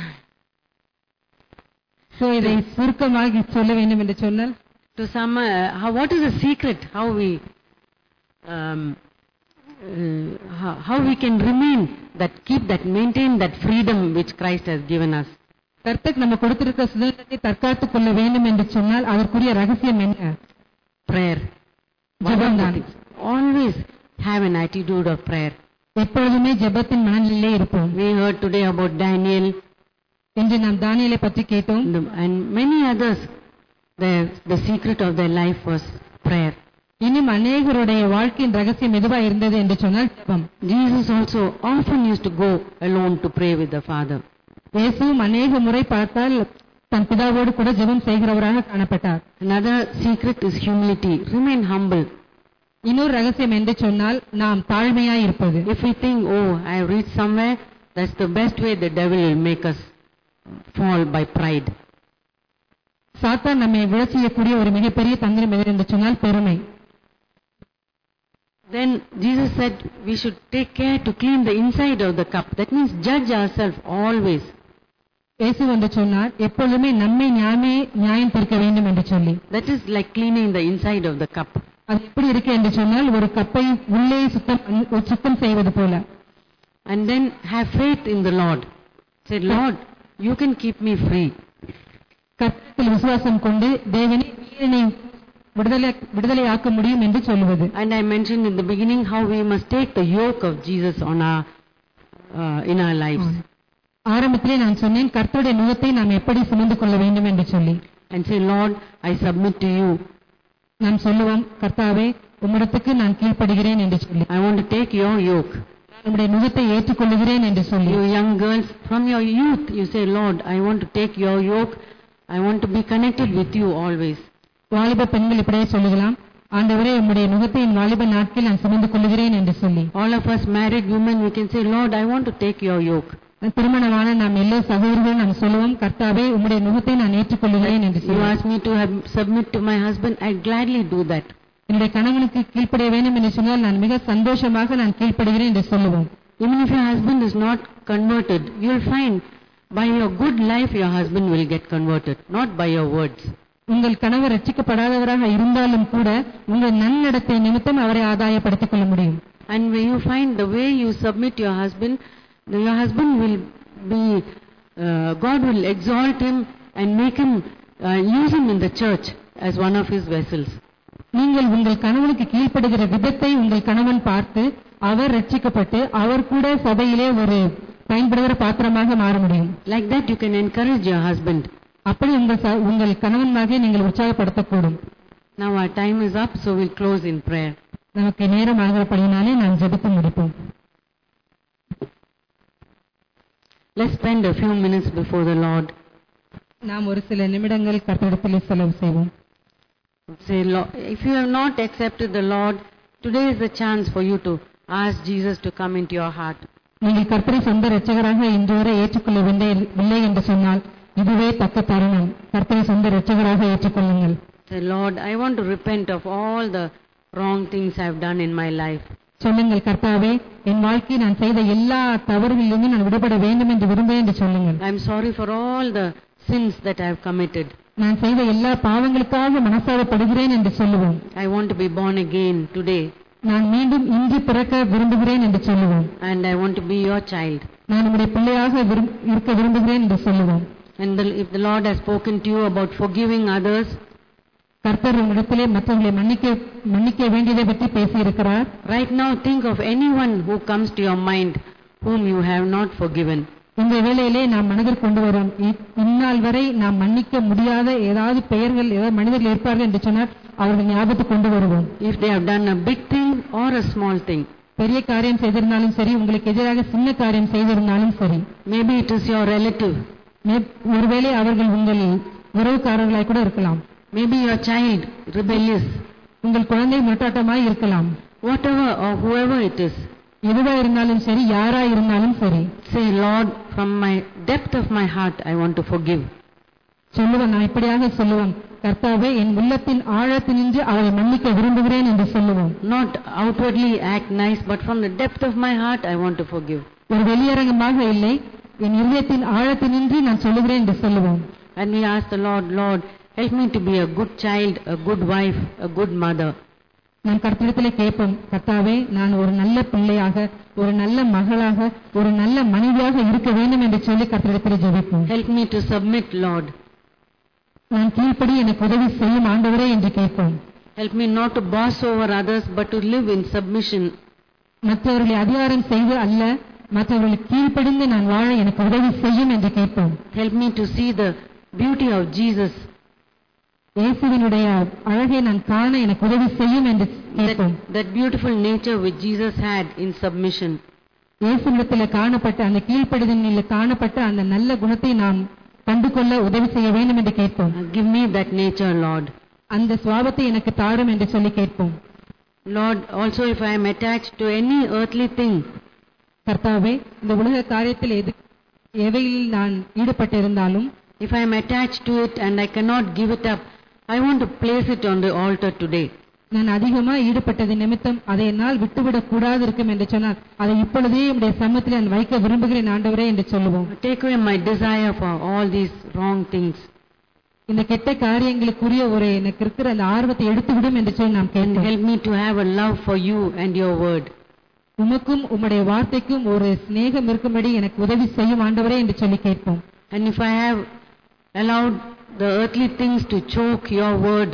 so இதை சுருக்கமாக சொல்ல வேண்டும் என்று சொன்னால் to sum, uh, how, what is the secret? How we, um, uh, how, how we can remain that, keep that, maintain that freedom which Christ has given us. கர்த்தர் நம்ம கொடுத்திருக்கிற சுதந்திரத்தை தற்காத்துக் கொள்ள வேண்டும் என்று சொன்னால் அதற்குரிய ரகசியம் என்ன Prayer. One of the ஜெபம்தான் things. Always have an attitude of prayer. எப்பொழுதுமே ஜெபத்தின் மனநிலையிலே இருப்போம் We heard today about Daniel என்று நாம் தானியலை பற்றி கேட்டோம் and and many others. The, the secret of their life was prayer. இன்னும் அநேகருடைய வாழ்க்கையின் ரகசியம் எதுவா இருந்தது என்று சொன்னால் ஜெபம் Jesus also often used to go alone to pray with the Father. இயேசுவும் அநேக முறை பார்த்தால் தன் பிதாவோடு கூட ஜெபம் செய்கிறவராக காணப்பட்டார் Another secret is humility. Remain humble. இன்னொரு ரகசியம் என்று சொன்னால் நாம் தாழ்மையாய் இருப்பது If we think, oh, I have reached somewhere, that's the best way the devil will make us fall by pride. சாத்தான் நம்மை விழச் செய்யக்கூடிய ஒரு மிகப்பெரிய தந்திரம் எது என்று சொன்னால் பெருமை Then Jesus said we should take care to clean the inside of the cup. That means judge ourselves always. இயேசு என்று சொன்னார் எப்பொழுதுமே நம்மை ஞாமே நியாயம் தீர்க்க வேண்டும் என்று சொல்லி That is like cleaning the inside of the cup. அது எப்படி இருக்கு என்று சொன்னால் ஒரு கப்பை உள்ளே சுத்தம் ஒரு சுத்தம் செய்வது போல And then have faith in the Lord. Say, Lord, you can keep me free. கர்த்தத்தில் விசுவாசம் கொண்டு தேவனே நீர் என்னை விடுதலை விடுதலையாக்க முடியும் என்று சொல்லுவது And I mentioned in the beginning how we must take the yoke of Jesus on our, uh, in our lives. ஆரம்பத்திலே நான் சொன்னேன் கர்த்தருடைய நுகத்தை நாம் எப்படி சுமந்து கொள்ள வேண்டும் என்று சொல்லி And say, Lord, I submit to you. நாம் சொல்லுவோம் கர்த்தாவே உம்மிடத்துக்கு நான் கீழ்ப்படுகிறேன் என்று சொல்லி I want to take your yoke. நம்முடைய நுகத்தை ஏற்றுக்கொள்ளுகிறேன் என்று சொல்லி You young girls, from your youth, you say, Lord, I want to take your yoke. I want to be connected with you always. வாலிப பெண்கள் இப்படியே சொல்லுகலாம் ஆண்டவரே உம்முடைய நுகத்தை என் வாலிப நாட்களில் நான் சுமந்து கொள்கிறேன் என்று சொல்லி All of us married women, we can say, Lord, I want to take your yoke. திருமணமான நாம் எல்லா சகோதரர்களும் நாம் சொல்லுவோம் கர்த்தாவே உம்முடைய நுகத்தை நான் ஏற்றுக்கொள்கிறேன் என்று You சொல்லி ask me to have, submit to my husband, I gladly do that. என்னுடைய கணவனுக்கு கீழ்ப்படிய வேண்டும் என்று சொன்னால் நான் மிக சந்தோஷமாக நான் கீழ்ப்படுகிறேன் என்று சொல்லுவோம் Even if your husband is not converted, you will find by your good life your husband will get converted, not by your words. உங்கள் கணவர் ரட்சிக்கப்படாதவராக இருந்தாலும் கூட உங்கள் நன்னடத்தை நிமித்தம் அவரை ஆதாயப்படுத்திக் கொள்ள முடியும் And when you find the way you submit your husband, then your husband will be, uh, God will exalt him and make him, uh, use him in the church as one of his vessels. நீங்கள் உங்கள் கணவனுக்கு கீழ்ப்படுகிற விதத்தை உங்கள் கணவன் பார்த்து அவர் ரட்சிக்கப்பட்டு அவர் கூட சபையிலே ஒரு பயன்படுகிற பாத்திரமாக மாற முடியும் Like that you can encourage your husband. அப்படி உங்கள் ச- உங்கள் கணவன்மாக நீங்கள் உற்சாகப்படுத்தக்கூடும் Now our time is up, so we'll close in prayer. நமக்கு நேரம் ஆகிறபடினாலே நாம் ஜெபித்து முடிப்போம் Let's spend a few minutes before the Lord. நாம் ஒரு சில நிமிடங்கள் கர்த்தரிடத்திலே செலவு செய்வோம் Say, Lord, if you have not accepted the Lord, today is the chance for you to ask Jesus to come into your heart. நீங்கள் கர்த்தரை சொந்த இரட்சகராக இன்று வரை ஏற்றுக்கொள்ளவில்லை இல்லை என்று சொன்னால் இதுவே தக்க தருணம் கர்த்தரை சொந்த இரட்சகராக ஏற்றுக்கொள்ளுங்கள் Say, Lord, I want to repent of all the wrong things I've done in my life. சொல்லுங்கள் கர்த்தாவே என் வாழ்க்கையில் நான் செய்த எல்லா தவறுகளிலிருந்து நான் விடுபட வேண்டும் என்று விரும்புகிறேன் என்று சொல்லுங்கள் I'm sorry for all the sins that I've committed. நான் செய்த எல்லா பாவங்களுக்காக மனசாரப்படுகிறேன் என்று சொல்லுவோம் I want to be born again today, நான் மீண்டும் இன்று பிறக்க விரும்புகிறேன் என்று சொல்லுவோம் and I want to be your child. நான் உடைய பிள்ளையாக விரும்- இருக்க விரும்புகிறேன் என்று சொல்லுவோம் And the, if the Lord has spoken to you about forgiving others, கர்த்தர் உங்களிடத்திலே மற்றவர்களை மன்னிக்க மன்னிக்க வேண்டியதை பற்றி பேசியிருக்கிறார் right now think of anyone who comes to your mind whom you have not forgiven. இந்த வேளையிலே நாம் மனதில் கொண்டு வரோம் இ- இந்நாள் வரை நாம் மன்னிக்க முடியாத ஏதாவது பெயர்கள் ஏதாவது மனிதர்கள் இருப்பார்கள் என்று சொன்னால் அவர்கள் ஞாபகத்துக்கு கொண்டு வருவோம் If they have done a big thing or a small thing, பெரிய காரியம் செய்திருந்தாலும் சரி உங்களுக்கு எதிராக சின்ன காரியம் செய்திருந்தாலும் சரி maybe it is your relative, மே- ஒருவேளை அவர்கள் உங்கள் உறவுக்காரர்களாய் கூட இருக்கலாம் maybe your child, rebellious, உங்கள் குழந்தை முட்டாட்டமாய் இருக்கலாம் whatever or whoever it is. எதுவா இருந்தாலும் சரி யாரா இருந்தாலும் சரி Say, Lord, from my depth of my heart, I want to forgive. சொல்லுவேன் நான் இப்படியாக சொல்லுவேன் கர்த்தாவே என் உள்ளத்தின் ஆழத்தினின்று அவரை மன்னிக்க விரும்புகிறேன் என்று சொல்லுவோம் Not outwardly act nice, but from the depth of my heart, I want to forgive. ஒரு வெளியரங்கமாக இல்லை என் இதயத்தின் ஆழத்தினின்று நான் சொல்லுகிறேன் என்று சொல்லுவோம் And we ask the Lord, Lord, help me to be a good child, a good wife, a good mother. நான் கர்த்தரிடத்திலே கேட்போம் கர்த்தாவே நான் ஒரு நல்ல பிள்ளையாக ஒரு நல்ல மகளாக ஒரு நல்ல மனைவியாக இருக்க வேண்டும் என்று சொல்லி கர்த்தரிடத்திலே ஜெபிப்போம் Help me to submit, Lord. நான் கீழ்ப்படி எனக்கு உதவி செய்யும் ஆண்டவரே என்று கேட்போம் Help me not to boss over others, but to live in submission. மற்றவர்களை அதிகாரம் செய்து அல்ல மற்றவர்களுக்கு கீழ்ப்படிந்து நான் வாழ எனக்கு உதவி செய்யும் என்று கேட்போம் Help me to see the beauty of Jesus, இயேசுவினுடைய அழகை நான் காண எனக்கு உதவி செய்யும் என்று கேட்போம் that, that beautiful nature which Jesus had in submission. இயேசுவிடத்தில் காணப்பட்ட அந்த கீழ்ப்படிதலில் காணப்பட்ட அந்த நல்ல குணத்தை நாம் கண்டு கொள்ள உதவி செய்ய வேண்டும் என்று கேட்போம் Uh, Give me that nature, Lord. அந்த சுவாபத்தை எனக்கு தாரும் என்று சொல்லி கேட்போம் Lord, also if I am attached to any earthly thing, கர்த்தாவே இந்த உலக காரியத்தில் எது எவையில் நான் ஈடுபட்டிருந்தாலும் if I am attached to it and I cannot give it up, I want to place it on the altar today. நான் அதிகமாக ஈடுபட்டது நிமித்தம் அதை என்னால் விட்டுவிடக் கூடாது இருக்கும் என்று சொன்னால் அதை இப்பொழுதே என்னுடைய சமத்தில் நான் வைக்க விரும்புகிறேன் ஆண்டவரே என்று சொல்லுவோம் Take away my desire for all these wrong things இந்த கெட்ட காரியங்களுக்குரிய ஒரு எனக்கு இருக்கிற அந்த ஆர்வத்தை எடுத்துவிடும் என்று சொல்லி நாம் and கேட்போம் help me to have a love for you and your word. உமக்கும் உம்முடைய வார்த்தைக்கும் ஒரு சிநேகம் இருக்கும்படி எனக்கு உதவி செய்யும் ஆண்டவரே என்று சொல்லி கேட்போம் And if I have allowed the earthly things to choke your word,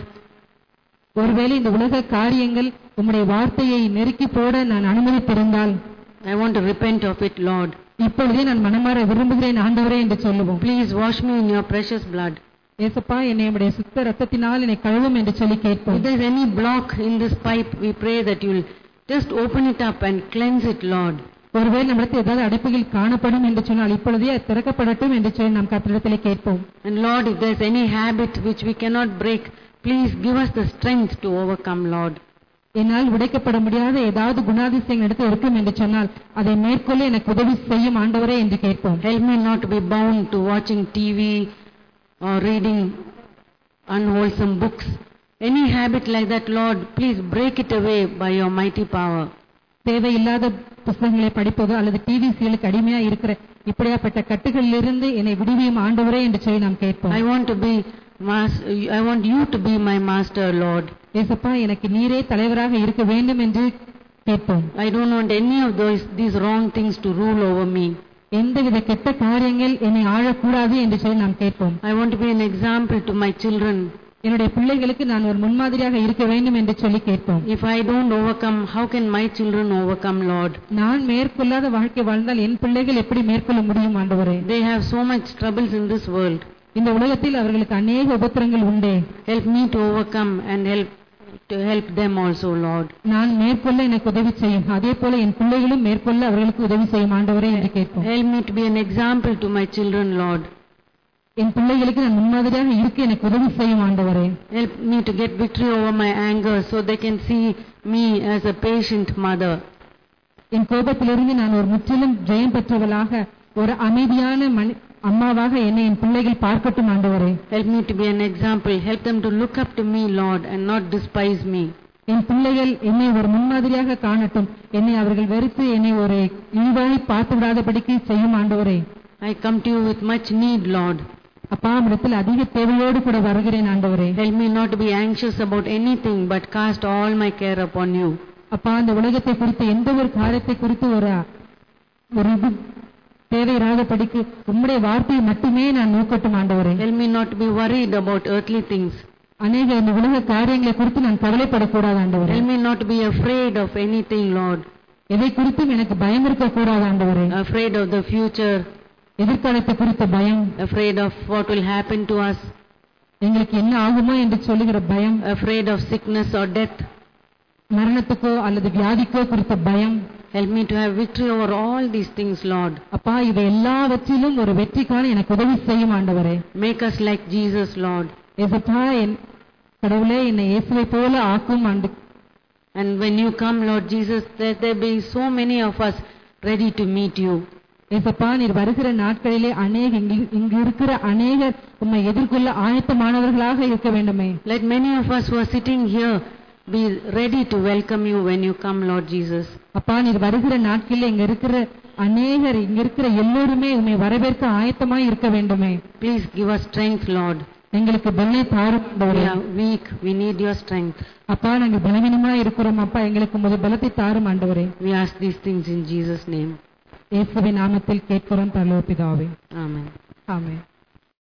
ஒருவேளை இந்த உலக காரியங்கள் உம்முடைய வார்த்தையை நெருக்கி போட நான் அனுமதித்திருந்தால் I want to repent of it, Lord. இப்பொழுதே நான் மனமாற விரும்புகிறேன் ஆண்டவரே என்று சொல்லுவோம் Please wash me in your precious blood. ஏசப்பா என்னை உம்முடைய சுத்த ரத்தத்தினால் என்னை கழுவும் என்று சொல்லி கேட்போம் If there is any block in this pipe, we pray that you will just open it up and cleanse it, Lord. ஒருவேளை நம்மிடத்தில் ஏதாவது அடைப்புகள் காணப்படும் என்று சொன்னால் இப்பொழுதே அது திறக்கப்படட்டும் என்று சொல்லி நாம் கத்திரத்திலே கேட்போம் And Lord, if there is any habit which we cannot break, Please give us the strength to overcome, Lord. என்னால் உடைக்கப்பட முடியாத ஏதாவது குணாதிசயங்கள் இடத்தில் இருக்கும் என்று சொன்னால் அதை மேற்கொள்ள எனக்கு உதவி செய்யும் ஆண்டவரே என்று கேட்போம் Help me not to be bound to watching TV or reading unwholesome books. Any habit like that, Lord, please break it away by your mighty power. தேவையில்லாத புஸ்தகங்களை படிப்பதோ அல்லது டிவி சீலுக்கு அடிமையா இருக்கிற இப்படியாப்பட்ட கட்டுகளிலிருந்து என்னை விடுவியும் ஆண்டவரே என்று சொல்லி நாம் கேட்போம் I want to be, mas- I want you to be my master, Lord. ஏசப்பா எனக்கு நீரே தலைவராக இருக்க வேண்டும் என்று கேட்போம் I don't want any of those these wrong things to rule over me. எந்தவித கெட்ட காரியங்கள் என்னை ஆழக்கூடாது என்று சொல்லி நாம் கேட்போம் I want to be an example to my children. என்னுடைய பிள்ளைகளுக்கு நான் ஒரு முன்மாதிரியாக இருக்க வேண்டும் என்று சொல்லி கேட்போம் If I don't overcome, how can my children overcome, Lord? நான் மேற்கொள்ளாத வாழ்க்கை வாழ்ந்தால் என் பிள்ளைகள் எப்படி மேற்கொள்ள முடியும் ஆண்டவரே They have so much troubles in this world. இந்த உலகத்தில் அவர்களுக்கு அநேக உபத்திரங்கள் உண்டே Help me to overcome and help to help them also, Lord. நான் மேற்கொள்ள எனக்கு உதவி செய்யும் அதே போல என் பிள்ளைகளும் மேற்கொள்ள அவர்களுக்கு உதவி செய்யும் ஆண்டவரே என்று கேட்போம் Help me to be an example to my children, Lord. என் பிள்ளைகளுக்கு நான் முன்மாதிரியாக இருக்க எனக்கு உதவி செய்யும் ஆண்டவரே Help me to get victory over my anger so they can see me as a patient mother. என் கோபத்திலிருந்து நான் ஒரு முற்றிலும் ஜெயம் பெற்றவளாக ஒரு அமைதியான மனி அம்மாவாக என்னை என் பிள்ளைகள் பார்க்கட்டும் ஆண்டவரே Help me to be an example. Help them to look up to me, Lord, and not despise me. என் பிள்ளைகள் என்னை ஒரு முன்மாதிரியாக காணட்டும் என்னை அவர்கள் வெறுத்து என்னை ஒரு இழிவாய் பார்த்து விடாதபடிக்கு செய்யும் ஆண்டவரே I come to you with much need, Lord. அப்பா இடத்தில் அதிக தேவையோடு கூட வருகிறேன் ஆண்டவரே Help me not to be anxious about anything but cast all my care upon you. அப்பா அந்த உலகத்தை குறித்து எந்த ஒரு காரியத்தை குறித்து ஒரு ஒரு இது தேவையிராதபடிக்கு உம்முடைய வார்த்தையை மட்டுமே நான் நோக்கட்டும் ஆண்டவரே Help me not to be worried about earthly things. அநேக இந்த உலக காரியங்களை குறித்து நான் கவலைப்படக்கூடாது ஆண்டவரே Help me not to be afraid of anything, Lord. எதை குறித்தும் எனக்கு பயம் இருக்கக்கூடாது ஆண்டவரே Afraid of the future, எதிர்காலத்தை குறித்த பயம் afraid of what will happen to us, எங்களுக்கு என்ன ஆகுமோ என்று சொல்லுகிற பயம் afraid of sickness or death. மரணத்துக்கோ அல்லது வியாதிக்கோ குறித்த பயம் Help me to have victory over all these things, Lord. அப்பா இவை எல்லாவற்றிலும் ஒரு வெற்றிக்கான எனக்கு உதவி செய்யும் ஆண்டவரே Make us like Jesus, Lord. ஏசப்பா என் கடவுளே என்னை இயேசுவை போல ஆக்கும் ஆண்டு And when you come, Lord Jesus, let there be so many of us ready to meet you. ஏசப்பா நீர் வருகிற நாட்களிலே அநேக இங்கு இங்கு இருக்கிற அநேகர் உம்மை எதிர்கொள்ள ஆயத்தமானவர்களாக இருக்க வேண்டுமே Let many of us who are sitting here be ready to welcome you when you come, Lord Jesus. அப்பா நீர் வருகிற நாட்களில் இங்க இருக்கிற அநேகர் இங்க இருக்கிற எல்லோருமே உம்மை வரவேற்க ஆயத்தமாய் இருக்க வேண்டுமே Please give us strength, Lord. எங்களுக்கு பலனை தாரும் We ஆண்டவரே. are weak. We need your strength. அப்பா நாங்கள் பலவீனமா இருக்கிறோம் அப்பா எங்களுக்கு முதல் பலத்தை தாரும் ஆண்டவரே We ask these things in Jesus' name. இயேசுவின் நாமத்தில் கேட்கிறோம் பரலோக பிதாவே Amen. ஆமென்